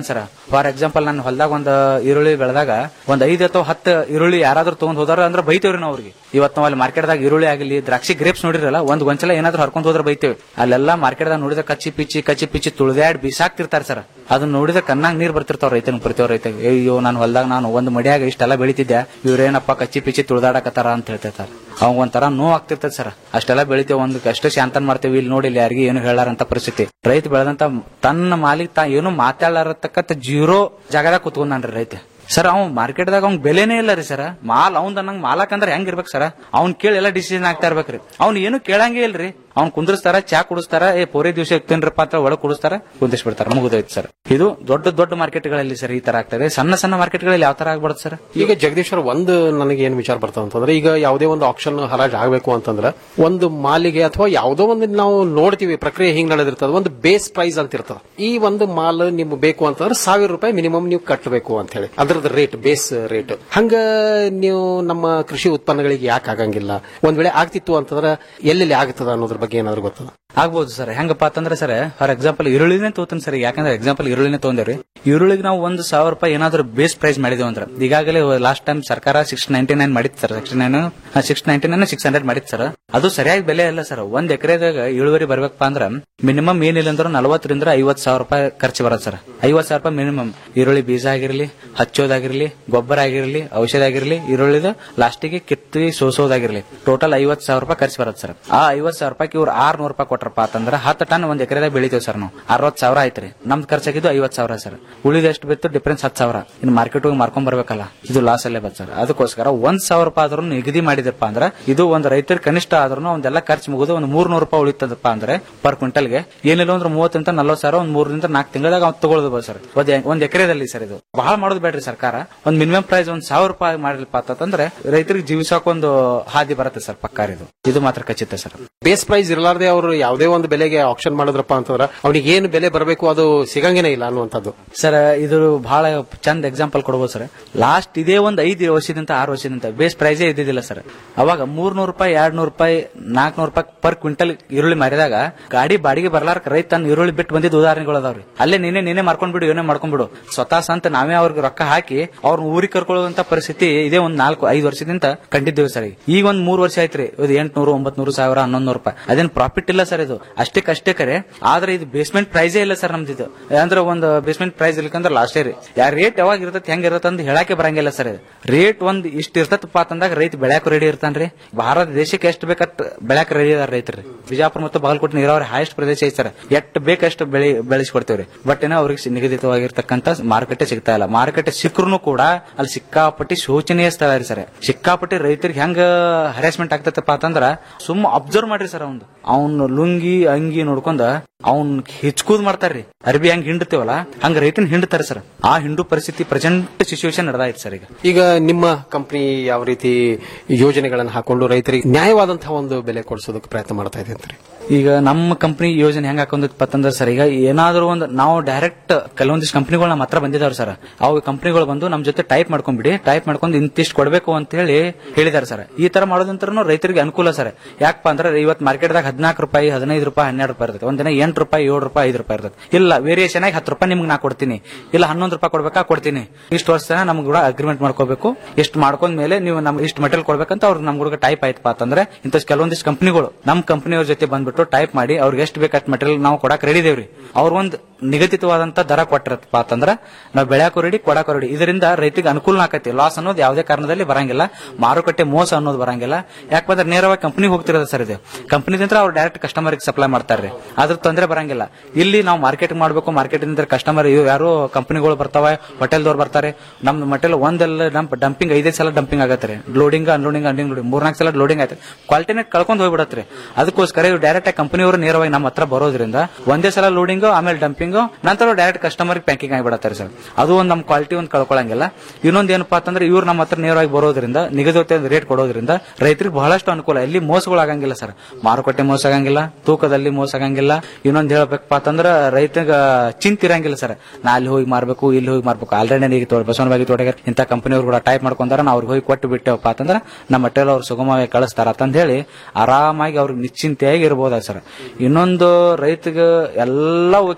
ಫಾರ್ ಎಕ್ಸಾಂಪಲ್ ನಾನು ಹೊಲದಾಗ ಒಂದ್ ಈರುಳ್ಳಿ ಬೆಳೆದಾಗ ಒಂದ್ ಐದ್ ಅಥವಾ ಹತ್ತು ಈರುಳ್ಳಿ ಯಾರಾದ್ರೂ ತಗೊಂಡ್ ಹೋದಾರ ಅಂದ್ರೆ ಬೈತೇವ್ರಿ ನಾವು ಅವ್ರಿಗೆ ಇವತ್ತು ನಾವು ಅಲ್ಲಿ ಮಾರ್ಕೆಟ್ದಾಗ ಈರುಳ್ಳಿ ಆಗಲಿ ದ್ರಾಕ್ಷಿ ಗ್ರೇಪ್ಸ್ ನೋಡಿರಲ್ಲ ಒಂದ್ ಗೊಂಚಲ ಏನಾದ್ರೂ ಹರ್ಕೊಂಡ್ ಹೋದ್ರೆ ಬೈತೇವೆ ಅಲ್ಲೆಲ್ಲ ಮಾರ್ಕೆಟ್ದಾಗ ನೋಡಿದ ಕಚ್ಚಿ ಪಿಚ್ಚಿ ಕಚ್ಚಿ ಪಿಚ್ಚಿ ತುಳಿದಾಡ್ ಬಿಸಾಕ್ತಿರ್ತಾರೆ ಸರ್ ಅದನ್ನ ನೋಡಿದ್ರೆ ಕಣ್ಣಾಗ ನೀರ್ ಬರ್ತಿರ್ತಾವ ರೈತನ ಪ್ರತಿಯೊಬ್ಬ ರೈತ ಅಯ್ಯೋ ನಾನು ಹೊಲದಾಗ ನಾನು ಒಂದ್ ಮಡಿಯಾಗ ಇಷ್ಟೆಲ್ಲ ಬೆಳಿತಿದ್ದೆ ಇವ್ರೇನಪ್ಪ ಕಚ್ಚಿ ಪಿಚ್ಚಿ ತುಳಿದಾಡಕತ್ತಾರ ಅಂತ ಹೇಳ್ತಿರ್ತಾರೆ ಅವಾಗ ಒಂಥರ ನೋವು ಆಗ್ತಿರ್ತದೆ ಸರ್ ಅಷ್ಟೆಲ್ಲ ಬೆಳಿತೇವೆ ಒಂದು ಅಷ್ಟು ಶಾಂತನ್ ಮಾಡ್ತೇವೆ ಇಲ್ಲಿ ನೋಡಿ ಇಲ್ಲಿ ಯಾರಿಗೆ ಏನು ಹೇಳಾರಂತ ಪರಿಸ್ಥಿತಿ ರೈತ ಬೆಳೆದಂತ ತನ್ನ ಮಾಲಿಗೆ ತಾ ಏನು ಮಾತಾಡಲಾರತಕ್ಕಂತ ಜೀರೋ ಜಾಗದಾಗ ಕುತ್ಕೊಂಡ್ರಿ ರೈತ ಸರ್ ಅವ್ನ್ ಮಾರ್ಕೆಟ್ದಾಗ ಅವ್ನ್ ಬೆಲೆನೇ ಇಲ್ಲ ರೀ ಸರ್ ಮಾಲ್ ಅವ್ನ್ ನಂಗೆ ಮಾಲಕ್ ಅಂದ್ರೆ ಹೆಂಗ್ ಇರ್ಬೇಕು ಸರ್ ಅವ್ನ್ ಕೇಳಿ ಎಲ್ಲ ಡಿಸಿಷನ್ ಆಗ್ತಾ ಇರ್ಬೇಕ್ರಿ ಅವ್ನ್ ಏನು ಕೇಳಂಗೇ ಇಲ್ರಿ ಅವ್ನ್ ಕುಂದ್ರಸ್ತಾರ ಚಾ ಕುಡಿಸ್ತಾರ ಏ ಪೋರೆ ದಿವಸ ತಿನ್ರಪ್ಪ ಅಂತ ಒಳಗ್ ಕುಡಿಸ್ತಾರ ಕುಂದಿಸ್ಬಿಡ್ತಾರ ಮುಗಿದೋಯ್ತು ಸರ್ ಇದು ದೊಡ್ಡ ದೊಡ್ಡ ಮಾರ್ಕೆಟ್ಗಳಲ್ಲಿ ಸರ್ ಈ ತರ ಆಗ್ತದೆ ಸಣ್ಣ ಸಣ್ಣ ಮಾರ್ಕೆಟ್ಗಳಲ್ಲಿ ಯಾವ ತರ ಆಗ್ಬಾರ್ದು ಸರ್ ಈಗ ಜಗದೀಶ್ವರ್ ಒಂದು ನನಗೆ ಏನ್ ವಿಚಾರ ಬರ್ತಾವ ಅಂತಂದ್ರೆ ಈಗ ಯಾವುದೇ ಒಂದು ಆಕ್ಷನ್ ಹರಾಜ್ ಆಗಬೇಕು ಅಂತಂದ್ರೆ ಒಂದು ಮಾಲಿಗೆ ಅಥವಾ ಯಾವುದೋ ಒಂದು ನಾವು ನೋಡ್ತೀವಿ ಪ್ರಕ್ರಿಯೆ ಹಿಂಗ್ ನಡೆದಿರ್ತದ ಒಂದು ಬೇಸ್ ಪ್ರೈಸ್ ಅಂತ ಇರ್ತದ ಈ ಒಂದು ಮಾಲ್ ನಿಮ್ಗೆ ಬೇಕು ಅಂತಂದ್ರೆ ಸಾವಿರ ರೂಪಾಯಿ ಮಿನಿಮಮ್ ನೀವು ಕಟ್ಟಬೇಕು ಅಂತ ಹೇಳಿ ಅದ್ರದ್ದು ರೇಟ್ ಬೇಸ್ ರೇಟ್ ಹಂಗ ನೀವು ನಮ್ಮ ಕೃಷಿ ಉತ್ಪನ್ನಗಳಿಗೆ ಯಾಕೆ ಆಗಂಗಿಲ್ಲ ಒಂದ್ ವೇಳೆ ಆಗ್ತಿತ್ತು ಅಂತಂದ್ರೆ ಎಲ್ಲೆಲ್ಲಿ ಆಗ್ತದ ಅನ್ನೋದ್ರ ಬಗ್ಗೆ ಏನಾದ್ರು ಗೊತ್ತದ ಆಗ್ಬೋದು ಸರ್ ಹೆಂಗಪ್ಪ ಅಂತಂದ್ರೆ ಸರ್ ಫಾರ್ ಎಕ್ಸಾಂಪಲ್ ಈರುಳ್ಳಿನೇ ತೋತೀನಿ ಸರ್ ಯಾಕಂದ್ರೆ ಎಕ್ಸಾಂಪಲ್ ಈರುಳ್ಳಿನೇ ತಗೊಂಡೇವ್ರಿ ಈರುಳ್ಳಿಗೆ ನಾವು ಒಂದು ಸಾವಿರ ರೂಪಾಯಿ ಏನಾದ್ರು ಬೇಸ್ ಪ್ರೈಸ್ ಮಾಡಿದೇವು ಅಂದ್ರೆ ಈಗಾಗಲೇ ಲಾಸ್ಟ್ ಟೈಮ್ ಸರ್ಕಾರ ಸಿಕ್ಸ್ ನೈನ್ಟಿ ನೈನ್ ಮಾಡಿತ್ತು sir six nine six ninety nine six hundred ಮಾಡಿತ್ತು ಸರ್ ಅದು ಸರಿಯಾಗಿ ಬೆಲೆ ಇಲ್ಲ ಸರ್ ಒಂದ್ ಎಕರೆದಾಗ ಇಳುವರಿ ಬರ್ಬೇಕಪ್ಪ ಅಂದ್ರೆ ಮಿನಿಮಮ್ ಏನಿಲ್ಲ ಅಂದ್ರೆ ನಲವತ್ತರಿಂದ ಐವತ್ ಸಾವಿರ ರೂಪಾಯಿ ಖರ್ಚು ಬರುತ್ತೆ ಸರ್ ಐವತ್ ಸಾವಿರ ರೂಪಾಯಿ ಮಿನಿಮಮ್ ಈರುಳ್ಳಿ ಬೀಜ ಆಗಿರ್ಲಿ ಹಚ್ಚೋದಾಗಿರ್ಲಿ ಗೊಬ್ಬರ ಆಗಿರ್ಲಿ ಔಷಧ ಆಗಿರ್ಲಿ ಈರುಳ್ಳಿದ ಲಾಸ್ಟಿಗೆ ಕಿತ್ತಿ ಸೋಸೋದಾಗಿರ್ಲಿ ಟೋಟಲ್ ಐವತ್ ಸಾವಿರ ರೂಪಾಯಿ ಖರ್ಚು ಬರುತ್ತೆ ಸರ್ ಆ ಐವತ್ ಸಾವಿರ ರೂಪಾಯಿ ಇವ್ರು ಆರ್ನೂರು ರೂಪಾಯಿ ಕೊಟ್ರಪ್ಪ ಅಂತಂದ್ರೆ ಹತ್ತು ಟನ್ ಒಂದ್ ಎಕರೆದಾಗ ಬೆಳಿತೇವೆ ಸರ್ ನಾವು ಅರವತ್ ಸಾವಿರ ಆಯ್ತ್ರಿ ನಮ್ದು ಖರ್ಚಾಗಿದ್ದು ಐವತ್ ಸಾವಿರ ಸರ್ ಉಳಿದ ಎಷ್ಟು ಬಿತ್ತು ಡಿಫ್ರೆನ್ಸ್ ಹತ್ತು ಸಾವಿರ ಇನ್ನು ಮಾರ್ಕೆಟ್ ಹೋಗಿ ಮಾರ್ಕೊಂಡ್ ಬರ್ಬೇಕಲ್ಲ ಇದು ಲಾಸ್ ಅಲ್ಲೇ ಬತ್ ಸರ್ ಅದಕ್ಕೋಸ್ಕರ ಒಂದ್ ಸಾವಿರ ರೂಪಾಯಿ ಆದ್ರೂ ನಿಗದಿ ಮಾಡಿದಪ್ಪ ಅಂದ್ರೆ ಇದು ಒಂದು ರೈತರ ಕನಿಷ್ಠ ಆದ್ರೂ ಒಂದೆಲ್ಲ ಖರ್ಚು ಮುಗಿದು ಒಂದು ಮೂರ್ನೂರು ರೂಪಾಯಿ ಉಳಿತದಪ್ಪ ಅಂದ್ರೆ ಪರ್ ಕ್ವಿಂಟಲ್ಗೆ ಏನಿಲ್ಲ ಅಂದ್ರೆ ಮೂವತ್ತರಿಂದ ನಲ್ವತ್ತು ಸಾವಿರ ಒಂದ್ ಮೂರರಿಂದ ನಾಲ್ಕು ತಿಂಗಳದಾಗ ಅವ್ನು ತಗೊಳ್ಳೋದು ಸರ್ ಒಂದ್ ಒಂದ್ ಎಕರೆದಲ್ಲಿ ಸರ್ ಇದು ಬಹಳ ಮಾಡೋದು ಬೇಡ್ರಿ ಸರ್ಕಾರ ಒಂದ್ ಮಿನಿಮಮ್ ಪ್ರೈಸ್ ಒಂದ್ ಸಾವಿರ ರೂಪಾಯಿ ಮಾಡಿಲ್ಪ ಅಂತಂದ್ರೆ ರೈತರಿಗೆ ಜೀವಿಸೋಕೆ ಒಂದು ಹಾದಿ ಬರುತ್ತೆ ಸರ್ ಪಕ್ಕಾರ ಇದು ಇದು ಮಾತ್ರ ಖಚಿತ ಸರ್ ಬೇಸ್ ಪ್ರೈಸ್ ಇರಲಾರ್ದೆ ಅವರು ಯಾವುದೇ ಒಂದು ಬೆಲೆಗೆ ಆಕ್ಷನ್ ಮಾಡಿದ್ರಪ್ಪ ಅಂತಂದ್ರೆ ಅವ್ನಿಗೆ ಏನು ಬೆಲೆ ಬರಬೇಕು ಅದು ಸಿಗಂಗೇನೆ ಇಲ್ಲ ಅನ್ನುವಂಥದ್ದು ಸರ್ ಇದು ಬಹಳ ಚಂದ ಎಕ್ಸಾಂಪಲ್ ಕೊಡ್ಬೋದು ಸರ್ ಲಾಸ್ಟ್ ಇದೇ ಒಂದು ಐದು ವರ್ಷದಿಂದ ಆರು ವರ್ಷದಿಂದ ಬೇಸ್ ಪ್ರೈಸೇ ಇದ್ದಿದ್ದಿಲ್ಲ ಸರ್ ಅವಾಗ ಮೂರ್ನೂರು ರೂಪಾಯಿ ಎರಡ್ ನೂರು ರೂಪಾಯಿ ನಾಲ್ಕನೂರು ರೂಪಾಯಿ ಪರ್ ಕ್ವಿಂಟಲ್ ಈರುಳ್ಳಿ ಮಾರಿದಾಗ ಗಾಡಿ ಬಾಡಿಗೆ ಬರ್ಲಾರ್ಕ ರೈತ ತನ್ನ ಈರುಳ್ಳಿ ಬಿಟ್ಟು ಬಂದಿದ್ದ ಉದಾಹರಣೆಗಳು ಅದಾವ್ರಿ ಅಲ್ಲೇ ನೀನೆ ನೀನೆ ಮಾಡ್ಕೊಂಡ್ಬಿಡು ಏನೇ ಮಾಡ್ಕೊಂಡ್ಬಿಡು ಸ್ವತಃ ಸಂತ ನಾವೇ ಅವ್ರಿಗೆ ರೊಕ್ಕ ಹಾಕಿ ಅವ್ರನ್ನ ಊರಿಗೆ ಕರ್ಕೊಳ್ಳುವಂತ ಪರಿಸ್ಥಿತಿ ಇದೇ ಒಂದ್ ನಾಲ್ಕು ಐದು ವರ್ಷದಿಂದ ಕಂಡಿದ್ದೇವೆ ಸರ್ ಈಗ ಒಂದ್ ಮೂರ್ ವರ್ಷ ಆಯ್ತ್ರಿ ಇದು ಎಂಟ್ನೂರು ಒಂಬತ್ನೂರು ಸಾವಿರ ಹನ್ನೊಂದು ರೂಪಾಯಿ ಅದೇನ್ ಪ್ರಾಫಿಟ್ ಇಲ್ಲ ಸರ್ ಇದು ಅಷ್ಟೇ ಕರೆ ಆದ್ರೆ ಇದು ಬೇಸ್ಮೆಂಟ್ ಪ್ರೈಸೇ ಇಲ್ಲ ಸರ್ ನಮ್ದು ಇದು ಅಂದ್ರೆ ಒಂದು ಬೇಸ್ಮೆಂಟ್ ಪ್ರೈಸ್ ಇಲ್ಲಕಂದ್ರೆ ಲಾಸ್ಟ್ ರೀ ಯಾ ರೇಟ್ ಯಾವಾಗ ಇರ್ತೈತಿ ಹೆಂಗ್ ಇರತ್ತ ಅಂತ ಹೇಳಕ್ಕೆ ಬರಂಗಿಲ್ಲ ಸರ್ ಇದು ರೇಟ್ ಒಂದ್ ಇಷ್ಟ ಇರ್ತತಪ್ಪ ಅಂತಂದಾಗ ರೈತ ಬೆಳ್ಯಾಕ ರೆಡಿ ಇರ್ತಾನ್ರಿ ಭಾರತ ದೇಶಕ್ಕೆ ಎಷ್ಟು ಬೇಕಟ್ ಬೆಳ್ಯಾಕ ರೆಡಿ ಅದಾರ ರೈತರು ಬಿಜಾಪುರ ಮತ್ತು ಬಾಗಲಕೋಟೆ ನೀರಾವರಿ ಹೈಯೆಸ್ಟ್ ಪ್ರದೇಶ ಐತಿ ಸರ್ ಎಷ್ಟ್ ಬೇಕಷ್ಟು ಬೆಳೆ ಬೆಳೆಸ್ಕೊಡ್ತೇವ್ರಿ ಬಟ್ ಏನೋ ಅವ್ರಿಗೆ ನಿಗದಿತವಾಗಿರ್ತಕ್ಕಂಥ ಮಾರುಕಟ್ಟೆ ಸಿಗ್ತಾ ಇಲ್ಲ ಮಾರುಕಟ್ಟೆ ಸಿಕ್ಕರು ಕೂಡ ಅಲ್ಲಿ ಸಿಕ್ಕಾಪಟ್ಟಿ ಶೋಚನೀಯ ಸ್ಥಳ ರೀ ಸರ್ ಸಿಕ್ಕಾಪಟ್ಟಿ ರೈತರಿಗೆ ಹೆಂಗ ಹರಾಸ್ಮೆಂಟ್ ಆಗ್ತೈತಪ್ಪ ಅಂತಂದ್ರ ಸುಮ್ಮ ಅಬ್ಸರ್ವ್ ಮಾಡ್ರಿ ಸರ್ ಅವ್ನು ಅವ್ನ ಲುಂಗಿ ಅಂಗಿ ನೋಡ್ಕೊಂಡ ಅವ್ನ್ ಹೆಚ್ಕೂದ್ ಮಾಡ್ತಾರ್ರಿ ಅರ್ಬಿ ಹೆಂಗ್ ಹಿಂಡ್ತೇವಲ್ಲ ಹಂಗ ರೈತನ ಹಿಂಡ್ತಾರ ಸರ್ ಆ ಹಿಂಡು ಪರಿಸ್ಥಿತಿ ಪ್ರೆಸೆಂಟ್ ಸಿಚುವೇಶನ್ ನಡೆದಾಯ್ತು ಸರ್ ಈಗ ಈಗ ನಿಮ್ಮ ಕಂಪನಿ ಯಾವ ರೀತಿ ಯೋಜನೆಗಳನ್ನು ಹಾಕೊಂಡು ರೈತರಿಗೆ ನ್ಯಾಯವಾದಂತಹ ಒಂದು ಬೆಲೆ ಕೊಡಿಸೋದಕ್ಕೆ ಪ್ರಯತ್ನ ಮಾಡ್ತಾ ಇದೆ ಅಂತಾರೆ ಈಗ ನಮ್ಮ ಕಂಪನಿ ಯೋಜನೆ ಹೆಂಗ್ ಹಾಕೊಂಡಪ್ಪ ಅಂತಂದ್ರೆ ಸರ್ ಈಗ ಏನಾದ್ರು ಒಂದು ನಾವು ಡೈರೆಕ್ಟ್ ಕೆಲವೊಂದಿಷ್ಟು ಕಂಪನಿಗಳು ನಮ್ಮ ಹತ್ರ ಬಂದಿದಾವ್ರಿ ಸರ್ ಅವು ಕಂಪನಿಗಳು ಬಂದು ನಮ್ಮ ಜೊತೆ ಟೈಪ್ ಮಾಡ್ಕೊಂಡ್ಬಿಡಿ ಟೈಪ್ ಮಾಡ್ಕೊಂಡು ಇಂತಿಷ್ಟು ಕೊಡಬೇಕು ಅಂತ ಹೇಳಿ ಹೇಳಿದಾರೆ ಸರ್ ಈ ತರ ಮಾಡೋದಂತರ ರೈತರಿಗೆ ಅನುಕೂಲ ಸರ್ ಯಾಕಪ್ಪ ಅಂದ್ರೆ ಇವತ್ತು ಮಾರ್ಕೆಟ್ದಾಗ ಹದಿನಾಲ್ಕು ರೂಪಾಯಿ ಹದಿನೈದು ರೂಪಾಯಿ ಹನ್ನೆರಡು ರೂಪಾಯಿ ಇರ್ತದೆ ಒಂದಿನ ಎಂಟು ರೂಪಾಯಿ ಏಳು ರೂಪಾಯಿ ಐದು ರೂಪಾಯಿ ಇರ್ತದೆ ಇಲ್ಲ ವೇರಿಯೇಷನ್ ಆಗಿ ಹತ್ತು ರೂಪಾಯಿ ನಿಮ್ಗೆ ನಾ ಕೊಡ್ತೀನಿ ಇಲ್ಲ ಹನ್ನೊಂದು ರೂಪಾಯಿ ಕೊಡ್ಬೇಕಾ ಕೊಡ್ತೀನಿ ಇಷ್ಟು ವರ್ಷ ತನಕ ನಮ್ಗೆ ಕೂಡ ಅಗ್ರಿಮೆಂಟ್ ಮಾಡ್ಕೋಬೇಕು ಇಷ್ಟು ಮಾಡ್ಕೊಂಡ್ ಮೇಲೆ ನೀವು ನಮ್ಗೆ ಇಷ್ಟು ಮೆಟೀರಿಯಲ್ ಕೊಡ್ಬೇಕಂತ ಅವ್ರು ನಮ್ ಹುಡುಗ ಟೈಪ್ ಆಯ್ತಪ್ಪ ಅಂತಂದ್ರೆ ಇಂಥ ಕೆಲವೊಂದಿಷ್ಟು ಕಂಪನಿಗಳು ನಮ್ಮ ಕಂಪನಿಯವ್ರ ಜೊತೆ ಬಂದ್ಬಿಟ್ಟು ಟೈಪ್ ಮಾಡಿ ಅವ್ರಿಗೆ ಎಷ್ಟು ಬೇಕು ಅಷ್ಟು ಮೆಟೀರಿಯಲ್ ನಾವು ಕೊಡಕ್ ರೆಡಿ ದೇವ್ರಿ ಅವ್ರ ಒಂದು ನಿಗದಿತವಾದಂತ ದರ ಕೊಟ್ಟಿರತ್ತಪ್ಪ ಅಂತಂದ್ರೆ ನಾವು ಬೆಳ್ಯಾಕೋ ರೆಡಿ ಕೊಡಾಕೋ ರೆಡಿ ಇದರಿಂದ ರೈತಿಗೆ ಅನುಕೂಲ ಆಕತಿ ಲಾಸ್ ಅನ್ನೋದು ಯಾವುದೇ ಕಾರಣದಲ್ಲಿ ಬರಂಗಿಲ್ಲ ಮಾರುಕಟ್ಟೆ ಮೋಸ ಅನ್ನೋದು ಬರಂಗಿಲ್ಲ ಯಾಕಂದ್ರೆ ನೇರವಾಗಿ ಕಂಪನಿಗೆ ಹೋಗ್ತಿರೋದು ಸರ್ ಇದು ಕಂಪನಿದಿಂದ ಅವ್ರು ಡೈರೆಕ್ಟ್ ಕಸ್ಟಮರ್ ಸಪ್ಲೈ ಮಾಡ್ತಾರೆ ಅದ್ರ ತೊಂದರೆ ಬರಂಗಿಲ್ಲ ಇಲ್ಲಿ ನಾವು ಮಾರ್ಕೆಟ್ ಮಾಡಬೇಕು ಮಾರ್ಕೆಟ್ ಇಂದ ಕಸ್ಟಮರ್ ಯಾರು ಕಂಪನಿಗಳು ಬರ್ತಾವೆ ಹೋಟೆಲ್ದವ್ರು ಬರ್ತಾರೆ ನಮ್ ಮಟೆಲ್ ಒಂದೆಲ್ಲ ಡಂಪ್ ಡಂಪಿಂಗ್ ಐದೈದು ಸಲ ಡಂಪಿಂಗ್ ಆಗತ್ತೆ ಲೋಡಿಂಗ್ ಅನ್ಲೋಡಿಂಗ್ ಅನ್ಲಿಂಗ್ ಲೋಡಿಂಗ್ ಮೂರ್ನಾಲ್ಕು ಸಲ ಲೋಡಿಂಗ್ ಆಯ್ತು ಕ್ವಾಲಿಟಿನೇ ಕಳ್ಕೊಂಡು ಹೋಗ್ಬಿಡತ್ರಿ ಅದಕ್ಕೋಸ್ಕರ ಇವ್ರು ಡೈರೆಕ್ಟ್ ಆಗಿ ಕಂಪನಿಯವರು ನೇರವಾಗಿ ನಮ್ಮ ಹತ್ರ ಬರೋದ್ರಿಂದ ಒಂದೇ ಸಲ ಲೋಡಿಂಗ್ ಆಮೇಲೆ ಡಂಪಿಂಗ್ ನಂತರ ಡೈರೆಕ್ಟ್ ಕಸ್ಟಮರ್ ಪ್ಯಾಕಿಂಗ್ ಆಗಿಬಿಡತ್ತಾರೆ ಸರ್ ಅದು ಒಂದು ನಮ್ಮ ಕ್ವಾಲಿಟಿ ಒಂದು ಕಳ್ಕೊಳಂಗಿಲ್ಲ ಇನ್ನೊಂದು ಏನಪ್ಪಾ ಅಂತಂದ್ರೆ ಇವ್ರು ನಮ್ಮ ಹತ್ರ ನೇರವಾಗಿ ಬರೋದ್ರಿಂದ ನಿಗದಿತ ರೇಟ್ ಕೊಡೋದ್ರಿಂದ ರೈತರಿಗೆ ಬಹಳಷ್ಟು ಅನುಕೂಲ ಎಲ್ಲಿ ಮೋಸಗಳಾಗಂಗಿಲ್ಲ ಸರ್ ಮಾರುಕಟ್ಟೆ ಮೋಸ ಆಗಂಗಿಲ್ಲ ತೂಕದಲ್ಲಿ ಮೋಸ ಆಗಂಗಿಲ್ಲ ಇನ್ನೊಂದು ಹೇಳ್ಬೇಕಪ್ಪ ಅಂತಂದ್ರೆ ರೈತಗ ಚಿಂತೆ ಇರಂಗಿಲ್ಲ ಸರ್ ನಾ ಅಲ್ಲಿ ಹೋಗಿ ಮಾರ್ಬೇಕು ಇಲ್ಲಿ ಹೋಗಿ ಮಾರ್ಬೇಕು ಆಲ್ರೆಡಿ ಈಗ ತೋಟ ಬಸವನಬಾಗಿ ತೋಟಗಾರ ಇಂಥ ಕಂಪನಿಯವ್ರು ಕೂಡ ಟೈಪ್ ಮಾಡ್ಕೊಂಡಾರ ನಾವು ಅವ್ರಿಗೆ ಹೋಗಿ ಕೊಟ್ಟು ಬಿಟ್ಟೆವಪ್ಪ ಅಂತಂದ್ರೆ ನಮ್ಮ ಮಟ್ಟೆಲ್ಲ ಅವ್ರು ಸುಗಮವಾಗಿ ಕಳಿಸ್ತಾರ ಅಂತ ಹೇಳಿ ಆರಾಮಾಗಿ ಅವ್ರಿಗೆ ನಿಶ್ಚಿಂತೆಯಾಗಿ ಇರ್ಬೋದ ಸರ್ ಇನ್ನೊಂದು ರೈತಗ ಎಲ್ಲ ಓಕೆ ಸರ್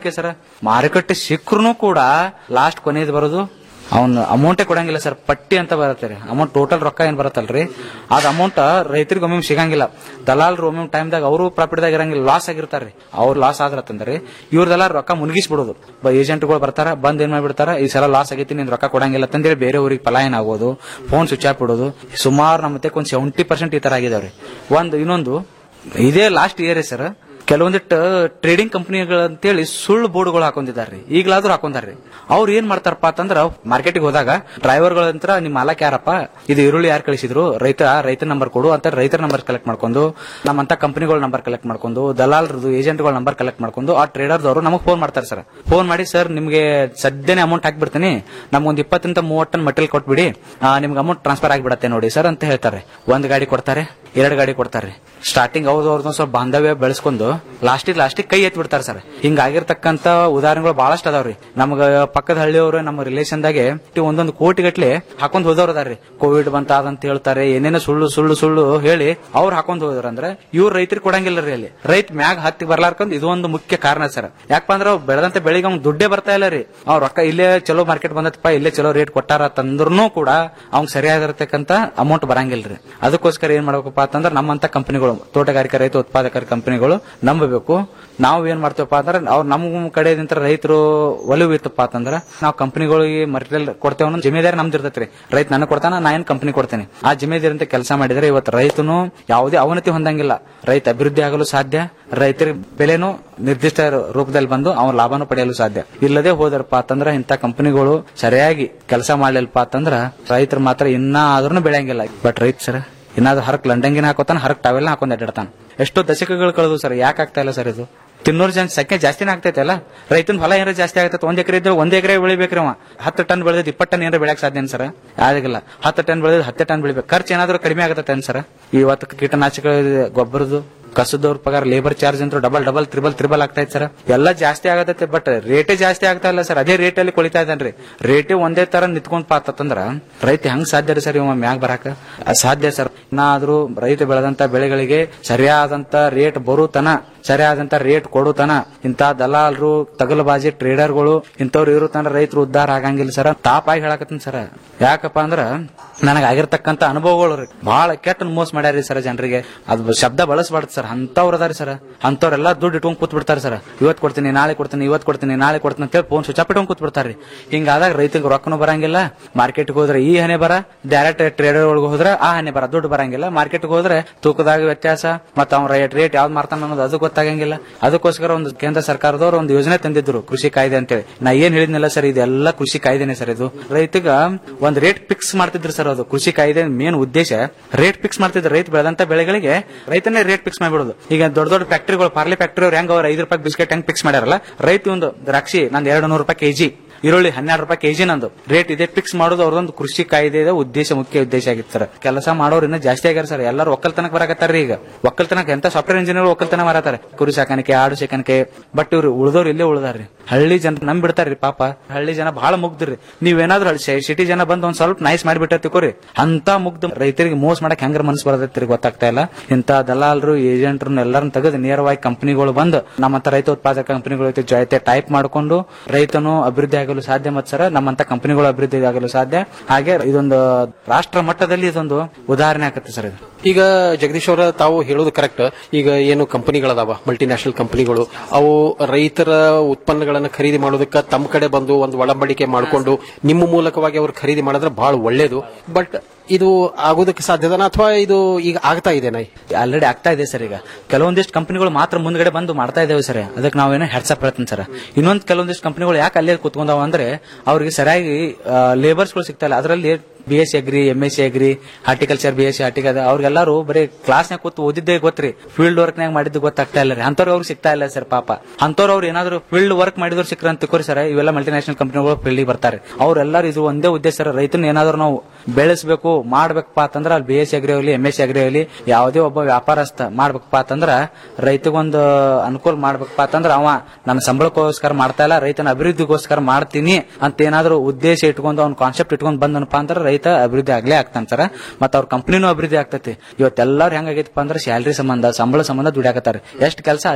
ಮಾರುಕಟ್ಟೆ ಸಿಕ್ಕರೂ ಕೂಡ ಲಾಸ್ಟ್ ಕೊನೆಯದು ಬರೋದು ಅವ್ನ ಅಮೌಂಟೇ ಕೊಡಂಗಿಲ್ಲ ಸರ್ ಪಟ್ಟಿ ಅಂತ ಬರುತ್ತೆ ರೀ ಅಮೌಂಟ್ ಟೋಟಲ್ ರೊಕ್ಕ ಏನ್ ಬರುತ್ತಲ್ರಿ ಅದ್ ಅಮೌಂಟ್ ರೈತರಿಗೆ ಒಮ್ಮೆ ಸಿಗಂಗಿಲ್ಲ ದಲಾಲ್ರು ಒಮ್ಮೆ ಟೈಮ್ದಾಗ ಅವರು ಪ್ರಾಫಿಟ್ದಾಗ ಇರಂಗಿಲ್ಲ ಲಾಸ್ ಆಗಿರ್ತಾರ್ರಿ ಅವ್ರು ಲಾಸ್ ಆದ್ರತ್ತಂದ್ರಿ ಇವ್ರದೆಲ್ಲ ರೊಕ್ಕ ಮುನ್ಗಿಸ್ಬಿಡೋದು ಏಜೆಂಟ್ಗಳು ಬರ್ತಾರ ಬಂದ್ ಏನ್ ಮಾಡ್ಬಿಡ್ತಾರ ಈ ಸಲ ಲಾಸ್ ಆಗೈತಿ ನಿನ್ ರೊಕ್ಕ ಕೊಡಂಗಿಲ್ಲ ಅಂತಂದೇಳಿ ಬೇರೆ ಊರಿಗೆ ಪಲಾಯನ ಆಗೋದು ಫೋನ್ ಸ್ವಿಚ್ ಆಫ್ ಇಡೋದು ಸುಮಾರು ನಮ್ಮ ಮತ್ತೆ ಒಂದ್ ಸೆವೆಂಟಿ ಪರ್ಸೆಂಟ್ ಈ ತರ ಆಗಿದಾವ್ರಿ ಒಂದು ಇನ್ನೊಂದು ಇದೇ ಲಾಸ್ಟ್ ಇಯರ್ ಸರ್ ಕೆಲವೊಂದಿಟ್ಟು ಟ್ರೇಡಿಂಗ್ ಕಂಪನಿಗಳಂತೇಳಿ ಸುಳ್ಳು ಬೋರ್ಡ್ಗಳು ಹಾಕೊಂಡಿದ್ದಾರೆ ಈಗಲಾದ್ರೂ ಹಾಕೊಂಡಾರ್ರಿ ಅವ್ರು ಏನ್ ಮಾಡ್ತಾರಪ್ಪ ಅಂತಂದ್ರ ಮಾರ್ಕೆಟಿಗೆ ಹೋದಾಗ ಡ್ರೈವರ್ಗಳಂತ್ರ ನಿಮ್ಮ ಮಾಲಕ್ ಯಾರಪ್ಪ ಇದು ಈರುಳ್ಳಿ ಯಾರು ಕಳಿಸಿದ್ರು ರೈತ ರೈತ ನಂಬರ್ ಕೊಡು ಅಂತ ರೈತರ ನಂಬರ್ ಕಲೆಕ್ಟ್ ಮಾಡ್ಕೊಂಡು ನಮ್ಮಂತ ಕಂಪನಿಗಳ ನಂಬರ್ ಕಲೆಕ್ಟ್ ಮಾಡ್ಕೊಂಡು ದಲಾಲ್ರದ್ದು ಏಜೆಂಟ್ಗಳ ನಂಬರ್ ಕಲೆಕ್ಟ್ ಮಾಡ್ಕೊಂಡು ಆ ಟ್ರೇಡರ್ದವರು ನಮಗೆ ಫೋನ್ ಮಾಡ್ತಾರೆ ಸರ್ ಫೋನ್ ಮಾಡಿ ಸರ್ ನಿಮ್ಗೆ ಸದ್ಯನೇ ಅಮೌಂಟ್ ಹಾಕ್ಬಿಡ್ತೀನಿ ನಮ್ಗೊಂದು ಇಪ್ಪತ್ತರಿಂದ ಮೂವತ್ತು ಟನ್ ಮಟೀರಿಯಲ್ ಕೊಟ್ಬಿಡಿ ಆ, ನಿಮ್ಗೆ ಅಮೌಂಟ್ ಟ್ರಾನ್ಸ್ಫರ್ ಆಗಿಬಿಡತ್ತೆ ನೋಡಿ ಸರ್ ಅಂತ ಹೇಳ್ತಾರೆ ಒಂದ್ ಗಾಡಿ ಕೊಡ್ತಾರೆ ಎರಡು ಗಾಡಿ ಕೊಡ್ತಾರೆ ಸ್ಟಾರ್ಟಿಂಗ್ ಅವ್ರದ್ದು ಅವ್ರದ್ದು ಸ್ವಲ್ಪ ಬಾಂಧವ್ಯ ಬೆಳೆಸ್ಕೊಂಡು ಲಾಸ್ಟಿಗೆ ಲಾಸ್ಟಿಗೆ ಕೈ ಎತ್ತಿ ಬಿಡ್ತಾರೆ ಸರ್ ಹಿಂಗಾಗಿರ್ತಕ್ಕಂತ ಉದಾಹರಣೆಗಳು ಬಹಳಷ್ಟು ಅದಾವ್ರಿ ನಮ್ಗ ಪಕ್ಕದ ಹಳ್ಳಿಯವರು ನಮ್ಮ ರಿಲೇಷನ್ದಾಗೆ ಒಂದೊಂದು ಕೋಟಿ ಗಟ್ಲೆ ಹಾಕೊಂಡ್ ಹೋದವ್ರು ಅದಾರ್ರಿ ಕೋವಿಡ್ ಬಂತ ಅದಂತ ಹೇಳ್ತಾರೆ ಏನೇನೋ ಸುಳ್ಳು ಸುಳ್ಳು ಸುಳ್ಳು ಹೇಳಿ ಅವ್ರು ಹಾಕೊಂಡ್ ಹೋದ್ರ ಅಂದ್ರೆ ಇವ್ರು ರೈತರಿಗೆ ಕೊಡಂಗಿಲ್ಲ ರೀ ಅಲ್ಲಿ ರೈತ ಮ್ಯಾಗ ಹತ್ತಿ ಬರ್ಲಾರ್ಕಂದ್ ಇದು ಒಂದು ಮುಖ್ಯ ಕಾರಣ ಸರ್ ಯಾಕಪ್ಪ ಅಂದ್ರೆ ಅವ್ರು ಬೆಳೆದಂತ ಬೆಳಿಗ್ಗೆ ಅವ್ನ್ ದುಡ್ಡೇ ಬರ್ತಾ ಇಲ್ಲ ರೀ ಅವ್ರ ರೊಕ್ಕ ಇಲ್ಲೇ ಚಲೋ ಮಾರ್ಕೆಟ್ ಬಂದತ್ತಪ್ಪ ಇಲ್ಲೇ ಚಲೋ ರೇಟ್ ಕೊಟ್ಟಾರ ತಂದ್ರೂ ಕೂಡ ಅವ್ನ್ ಸರಿಯಾಗಿರ್ತಕ್ಕಂತ ಅಮೌಂಟ್ ಬರಂಗಿಲ್ರಿ ಅದಕ್ಕೋಸ್ಕರ ಏನ್ ಮಾಡ್ಬೇಕಪ್ಪ ಅಂತಂದ್ರೆ ನಮ್ಮಂತ ಕಂಪನಿಗಳು ತೋಟಗಾರಿಕಾ ರೈತ ಉತ್ಪಾದಕರ ಕಂಪನಿಗಳು ನಂಬಬೇಕು ನಾವು ಏನ್ ಮಾಡ್ತೇವಪ್ಪ ಅಂದ್ರೆ ಅವ್ರು ನಮ್ಮ ಕಡೆಯಿಂದ ರೈತರು ಒಲವು ಇತ್ತಪ್ಪ ಅಂತಂದ್ರ ನಾವು ಕಂಪನಿಗಳಿಗೆ ಮಟೀರಿಯಲ್ ಕೊಡ್ತೇವೆ ಅನ್ನೋ ಜಿಮ್ಮೆದಾರಿ ನಮ್ದು ಇರ್ತೈತ್ರಿ ರೈತ ನನಗೆ ಕೊಡ್ತಾನ ನಾ ಏನ್ ಕಂಪನಿ ಕೊಡ್ತೇನೆ ಆ ಜಿಮ್ಮೆದಾರಿ ಅಂತ ಕೆಲಸ ಮಾಡಿದ್ರೆ ಇವತ್ತು ರೈತನು ಯಾವುದೇ ಅವನತಿ ಹೊಂದಂಗಿಲ್ಲ ರೈತ ಅಭಿವೃದ್ಧಿ ಆಗಲು ಸಾಧ್ಯ ರೈತರಿಗೆ ಬೆಲೆನೂ ನಿರ್ದಿಷ್ಟ ರೂಪದಲ್ಲಿ ಬಂದು ಅವನ ಲಾಭನೂ ಪಡೆಯಲು ಸಾಧ್ಯ ಇಲ್ಲದೆ ಹೋದರಪ್ಪ ಅಂತಂದ್ರ ಇಂಥ ಕಂಪನಿಗಳು ಸರಿಯಾಗಿ ಕೆಲಸ ಮಾಡ್ಲಿಲ್ಲಪ್ಪ ಅಂತಂದ್ರ ರೈತರು ಮಾತ್ರ ಇನ್ನ ಆದ್ರೂ ಬೆಳೆಯಂಗಿಲ್ಲ ಬಟ್ ರೈತ ಸರ್ ಇನ್ನಾದ್ರೂ ಹರಕ್ ಲಂಡಂಗಿನ ಹಾಕೋತಾನ ಹರಕ್ ಟವೆಲ್ ಹಾಕೊಂಡ್ ಅಡ್ಡಾಡ್ತಾನ ಎಷ್ಟೋ ದಶಕಗಳು ಕಳೆದು ಸರ್ ಯಾಕೆ ಆಗ್ತಾ ಇಲ್ಲ ಸರ್ ಇದು ತಿನ್ನೋರ್ ಜನ ಸಂಖ್ಯೆ ಜಾಸ್ತಿನೇ ಆಗ್ತೈತೆ ಅಲ್ಲ ರೈತನ ಫಲ ಏನಾರ ಜಾಸ್ತಿ ಆಗ್ತೈತೆ ಒಂದ್ ಎಕರೆ ಇದ್ರೆ ಒಂದ್ ಎಕರೆ ಬೆಳಿಬೇಕ್ರಿ ಅವ ಹತ್ತು ಟನ್ ಬೆಳೆದ್ ಇಪ್ಪತ್ತು ಟನ್ ಏನಾರ ಬೆಳೆಯಕ್ ಸಾಧ್ಯ ಸರ್ ಆಗಿಲ್ಲ ಹತ್ತು ಟನ್ ಬೆಳೆದ್ ಹತ್ತೆ ಟನ್ ಬೆಳಿಬೇಕು ಖರ್ಚು ಏನಾದ್ರೂ ಕಡಿಮೆ ಆಗತ್ತೆ ಸರ್ ಇವತ್ತು ಕೀಟನಾಶಕ ಗೊಬ್ಬರದ್ದು ಕಸದವ್ರ ಪಗಾರ ಲೇಬರ್ ಚಾರ್ಜ್ ಅಂತೂ ಡಬಲ್ ಡಬಲ್ ತ್ರಿಬಲ್ ತ್ರಿಬಲ್ ಆಗ್ತಾ ಇತ್ತು ಸರ್ ಎಲ್ಲ ಜಾಸ್ತಿ ಆಗತ್ತೆ ಬಟ್ ರೇಟೇ ಜಾಸ್ತಿ ಆಗ್ತಾ ಇಲ್ಲ ಸರ್ ಅದೇ ರೇಟ್ ಅಲ್ಲಿ ಕೊಳಿತಾ ಇದ್ದಾನ್ರಿ ರೇಟೇ ಒಂದೇ ತರ ನಿಂತ್ಕೊಂಡ್ ಪಾತಂದ್ರ ರೈತ ಹೆಂಗ್ ಸಾಧ್ಯ ರೀ ಸರ್ ಇವ ಮ್ಯಾಗ ಬರಾಕ ಅಸಾಧ್ಯ ಸರ್ ಇನ್ನಾದ್ರೂ ರೈತ ಬೆಳೆದಂತ ಬೆಳೆಗಳಿಗೆ ಸರಿಯಾದಂತ ರೇಟ್ ಬರುತನ ಸರಿಯಾದಂತ ರೇಟ್ ಕೊಡುತನ ಇಂತ ದಲಾಲ್ರು ತಗಲಬಾಜಿ ಟ್ರೇಡರ್ಗಳು ಇಂಥವ್ರು ಇರುತನ ರೈತರು ಉದ್ಧಾರ ಆಗಂಗಿಲ್ಲ ಸರ್ ತಾಪಾಗಿ ಹೇಳಕತ್ತೀನಿ ಸರ್ ಯಾಕಪ್ಪ ಅಂದ್ರ ನನಗೆ ಆಗಿರ್ತಕ್ಕಂತ ಅನುಭವಗಳು ರೀ ಬಹಳ ಕೆಟ್ಟ ಮೋಸ ಮಾಡ್ಯಾರಿ ಸರ್ ಜನರಿಗೆ ಅದು ಶಬ್ದ ಬಳಸಬಾರ್ದು ಸರ್ ಅಂತವ್ರು ಅದಾರಿ ಸರ್ ಅಂತವ್ರೆಲ್ಲ ದುಡ್ಡು ಇಟ್ಕೊಂಡ್ ಕೂತ್ ಬಿಡ್ತಾರೆ ಸರ್ ಇವತ್ ಕೊಡ್ತೀನಿ ನಾಳೆ ಕೊಡ್ತೀನಿ ಇವತ್ ಕೊಡ್ತೀನಿ ನಾಳೆ ಕೊಡ್ತೀನಿ ಅಂತ ಹೇಳಿ ಫೋನ್ ಸ್ವಿಚ್ ಆಫ್ ಇಟ್ಕೊಂಡ್ ಕೂತ್ ಬಿಡ್ತಾರ್ರಿ ಹಿಂಗಾದಾಗ ರೈತರಿಗೆ ರೊಕ್ಕನು ಬರಂಗಿಲ್ಲ ಮಾರ್ಕೆಟ್ಗೆ ಹೋದ್ರೆ ಈ ಹಣೆ ಬರ ಡೈರೆಕ್ಟ್ ಟ್ರೇಡರ್ ಒಳಗೆ ಹೋದ್ರೆ ಆ ಹಣೆ ಬರ ದುಡ್ಡು ಬರಂಗಿಲ್ಲ ಮಾರ್ಕೆಟ್ಗೆ ಹೋದ್ರೆ ತೂಕದಾಗ ವ್ಯತ್ಯಾಸ ಮತ್ತೆ ಅವ್ನ ರೇಟ್ ರೇಟ್ ಯಾವ್ದು ಮಾರ್ತಾನ ಅನ್ನೋದು ಅದು ಗೊತ್ತಾಗಂಗಿಲ್ಲ ಅದಕ್ಕೋಸ್ಕರ ಒಂದು ಕೇಂದ್ರ ಸರ್ಕಾರದವರು ಒಂದು ಯೋಜನೆ ತಂದಿದ್ರು ಕೃಷಿ ಕಾಯ್ದೆ ಅಂತೇಳಿ ನಾ ಏನ್ ಹೇಳಿದ್ನಲ್ಲ ಸರ್ ಇದೆಲ್ಲ ಕೃಷಿ ಕಾಯ್ದೆನೆ ಸರ್ ಇದು ರೈತಗ ಒಂದ್ ರೇಟ್ ಫಿಕ್ಸ್ ಮಾಡ್ತಿದ್ರು ಸರ್ ಅದು ಕೃಷಿ ಕಾಯ್ದೆ ಮೇನ್ ಉದ್ದೇಶ ರೇಟ್ ಫಿಕ್ಸ್ ಮಾಡ್ತಿದ್ರು ರೈತ ಬೆಳೆದಂತ ಬೆಳೆಗಳಿಗೆ ರೈತನೇ ರೇಟ್ ಫಿಕ್ಸ್ ಮಾಡ್ಬಿಡೋದು ಈಗ ದೊಡ್ಡ ದೊಡ್ಡ ಫ್ಯಾಕ್ಟರಿಗಳು ಪಾರ್ಲಿ ಫ್ಯಾಕ್ಟರಿ ಅವ್ರು ಹೆಂಗ್ ಅವ್ರ ಐದು ರೂಪಾಯಿ ಬಿಸ್ಕೆಟ್ ಹೆಂಗ್ ಫಿಕ್ಸ್ ಮಾಡ್ಯಾರಲ್ಲ ರೈತ ಒಂದು ದ್ರಾಕ್ಷಿ ನಂದು ಎರಡು ನೂರು ರೂಪಾಯಿ ಕೆಜಿ ಈರುಳ್ಳಿ ಹನ್ನೆರಡು ರೂಪಾಯಿ ಕೆಜಿ ನಂದು ರೇಟ್ ಇದೆ ಫಿಕ್ಸ್ ಮಾಡೋದು ಅವ್ರದೊಂದು ಕೃಷಿ ಕಾಯ್ದೆದ ಉದ್ದೇಶ ಮುಖ್ಯ ಉದ್ದೇಶ ಆಗಿತ್ತು ಸರ್ ಕೆಲಸ ಮಾಡೋರು ಇನ್ನ ಜಾಸ್ತಿ ಆಗ್ಯಾರ ಸರ್ ಎಲ್ಲರೂ ಒಕ್ಕಲ್ತನಕ್ ಬರಕತ್ತಾರ ಈಗ ಒಕ್ಕಲ್ತನಕ್ ಎಂತ ಸಾಫ್ಟ್ವೇರ್ ಇಂಜಿನಿಯರ್ ಒಕ್ಕಲ್ತನ ಮಾರತಾರೆ ಕುರಿ ಸಾಕಾಣಿಕೆ ಆಡು ಸಾಕಾಣಿಕೆ ಬಟ್ ಇವ್ರು ಉಳ್ದವ್ರು ಇಲ್ಲೇ ಉಳ್ದಾರ್ರಿ ಹಳ್ಳಿ ಜನ ನಮ್ ಬಿಡ್ತಾರ್ರಿ ಪಾಪ ಹಳ್ಳಿ ಜನ ಬಹಳ ಮುಗ್ದ್ರಿ ನೀವೇನಾದ್ರೂ ಸಿಟಿ ಜನ ಬಂದ್ ಒಂದ್ ಸ್ವಲ್ಪ ನೈಸ್ ಮಾಡಿಬಿಟ್ಟ ತಿಕೋರಿ ಅಂತ ಮುಗ್ಧ ರೈತರಿಗೆ ಮೋಸ ಮಾಡಕ್ ಹೆಂಗ್ರ ಮನ್ಸು ಬರದೈತ್ರಿ ಗೊತ್ತಾಗ್ತಾ ಇಲ್ಲ ಇಂತ ದಲಾಲ್ರು ಏಜೆಂಟ್ರನ್ನ ಎಲ್ಲರನ್ನ ತೆಗೆದು ನೇರವಾಗಿ ಕಂಪನಿಗಳು ಬಂದು ನಮ್ಮಂತ ರೈತ ಉತ್ಪಾದಕ ಕಂಪನಿಗಳ ಜೊತೆ ಟೈಪ್ ಮಾಡಿಕೊಂಡು ರೈತನು ಅಭಿವೃದ್ಧಿ ಆಗಲು ಸಾಧ್ಯ ಮತ್ ಸರ್ ನಮ್ಮಂತ ಕಂಪನಿಗಳು ಅಭಿವೃದ್ಧಿ ಆಗಲು ಸಾಧ್ಯ ಹಾಗೆ ಇದೊಂದು ರಾಷ್ಟ್ರ ಮಟ್ಟದಲ್ಲಿ ಇದೊಂದು ಉದಾಹರಣೆ ಆಗುತ್ತೆ ಸರ್ ಇದು ಈಗ ಜಗದೀಶ್ ಅವರ ತಾವು ಹೇಳೋದು ಕರೆಕ್ಟ್ ಈಗ ಏನು ಕಂಪನಿಗಳದಾವ ಮಲ್ಟಿನ್ಯಾಷನಲ್ ಕಂಪನಿಗಳು ಅವು ರೈತರ ಉತ್ಪನ್ನಗಳನ್ನ ಖರೀದಿ ಮಾಡೋದಕ್ಕೆ ತಮ್ಮ ಕಡೆ ಬಂದು ಒಂದು ಒಳಂಬಡಿಕೆ ಮಾಡಿಕೊಂಡು ನಿಮ್ಮ ಮೂಲಕವಾಗಿ ಅವ್ರು ಖರೀದಿ ಮಾಡಿದ್ರೆ ಬಹಳ ಒಳ್ಳೇದು ಬಟ್ ಇದು ಆಗೋದಕ್ಕೆ ಸಾಧ್ಯದನ ಅಥವಾ ಇದು ಈಗ ಆಗ್ತಾ ಇದೆನಾ ಆಲ್ರೆಡಿ ಆಗ್ತಾ ಇದೆ ಸರ್ ಈಗ ಕೆಲವೊಂದಿಷ್ಟು ಕಂಪನಿಗಳು ಮಾತ್ರ ಮುಂದ್ಗಡೆ ಬಂದು ಮಾಡ್ತಾ ಇದ್ದೇವೆ ಸರ್ ಅದಕ್ಕೆ ನಾವೇನೋ ಹೆಡ್ಸಪ್ ಹೇಳ್ತೀನಿ ಸರ್ ಇನ್ನೊಂದು ಕೆಲವೊಂದಿಷ್ಟು ಕಂಪನಿಗಳು ಯಾಕೆ ಅಲ್ಲೇ ಕುತ್ಕೊಂಡಾವ ಅಂದ್ರೆ ಅವ್ರಿಗೆ ಸರಿಯಾಗಿ ಲೇಬರ್ಸ್ಗಳು ಸಿಗ್ತಾ ಇಲ್ಲ ಅದರಲ್ಲಿ B S C agri M S C agri horticulture B S C ಹಾರ್ಟಿಕಲ್ ಅವ್ರಿಗೆಲ್ಲರೂ ಬರೀ ಕ್ಲಾಸ್ನಾಗ ಕೂತು ಓದಿದ್ದೇ ಗೊತ್ತ್ರಿ ಫೀಲ್ಡ್ ವರ್ಕ್ ನಾಗ ಮಾಡಿದ್ದು ಗೊತ್ತಾಗ್ತಾ ಇಲ್ಲ ರೀ ಅಂತವ್ರು ಅವ್ರಿಗೆ ಸಿಗ್ತಾ ಇಲ್ಲ ಸರ್ ಪಾಪ ಅಂತವ್ರು ಅವ್ರು ಏನಾದ್ರು ಫೀಲ್ಡ್ ವರ್ಕ್ ಮಾಡಿದ್ರು ಸಿಕ್ಕ್ರ ಅಂತ ತಿಳ್ಕೊರಿ ಸರ್ ಇವೆಲ್ಲ ಮಲ್ಟಿನ್ಯಾಷನಲ್ ಕಂಪನಿಗಳು ಫೀಲ್ಡ್ ಬರ್ತಾರೆ ಅವ್ರೆಲ್ಲರೂ ಇದು ಒಂದೇ ಉದ್ದೇಶ ಸರ್ ರೈತನ ಏನಾದ್ರು ನಾವು ಬೆಳೆಸಬೇಕು ಮಾಡ್ಬೇಕಪ್ಪ ಅಂತಂದ್ರ ಅಲ್ಲಿ ಬಿ ಎಸ್ ಸಿ ಅಗ್ರಿ ಆಗಲಿ ಎಂ ಎಸ್ ಸಿ ಅಗ್ರಿ ಆಗಲಿ ಯಾವುದೇ ಒಬ್ಬ ವ್ಯಾಪಾರಸ್ಥ ಮಾಡ್ಬೇಕಪ್ಪ ಅಂತಂದ್ರ ರೈತಗೊಂದು ಅನುಕೂಲ ಮಾಡ್ಬೇಕಪ್ಪ ಅಂತಂದ್ರ ಅವ ನನ್ನ ಸಂಬಳಕ್ಕೋಸ್ಕರ ಮಾಡ್ತಾ ಇಲ್ಲ ರೈತನ ಅಭಿವೃದ್ಧಿಗೋಸ್ಕರ ಮಾಡ್ತೀನಿ ಅಂತ ಏನಾದ್ರು ಉದ್ದೇಶ ಇಟ್ಕೊಂಡು ಅವ್ನ ಕಾನ್ಸೆಪ್ಟ್ ಇಟ್ಕೊಂಡು ಬಂದನಪ್ಪ ಅಂದ್ರೆ ರೈತ ಅಭಿವೃದ್ಧಿ ಆಗ್ಲೇ ಆಗ್ತಾನ ಸರ್ ಮತ್ತ ಅವ್ರ ಕಂಪ್ನಿನೂ ಅಭಿವೃದ್ಧಿ ಆಗ್ತೈತಿ ಇವತ್ತೆಲ್ಲರೂ ಹೆಂಗಾಗೈತಪ್ಪ ಅಂದ್ರೆ ಸ್ಯಾಲ್ರಿ ಸಂಬಂಧ ಸಂಬಳ ಸಂಬಂಧ ದುಡಿಯಾಕತ್ತಾರೆ ಎಷ್ಟು ಕೆಲಸ ಅಷ್ಟೇ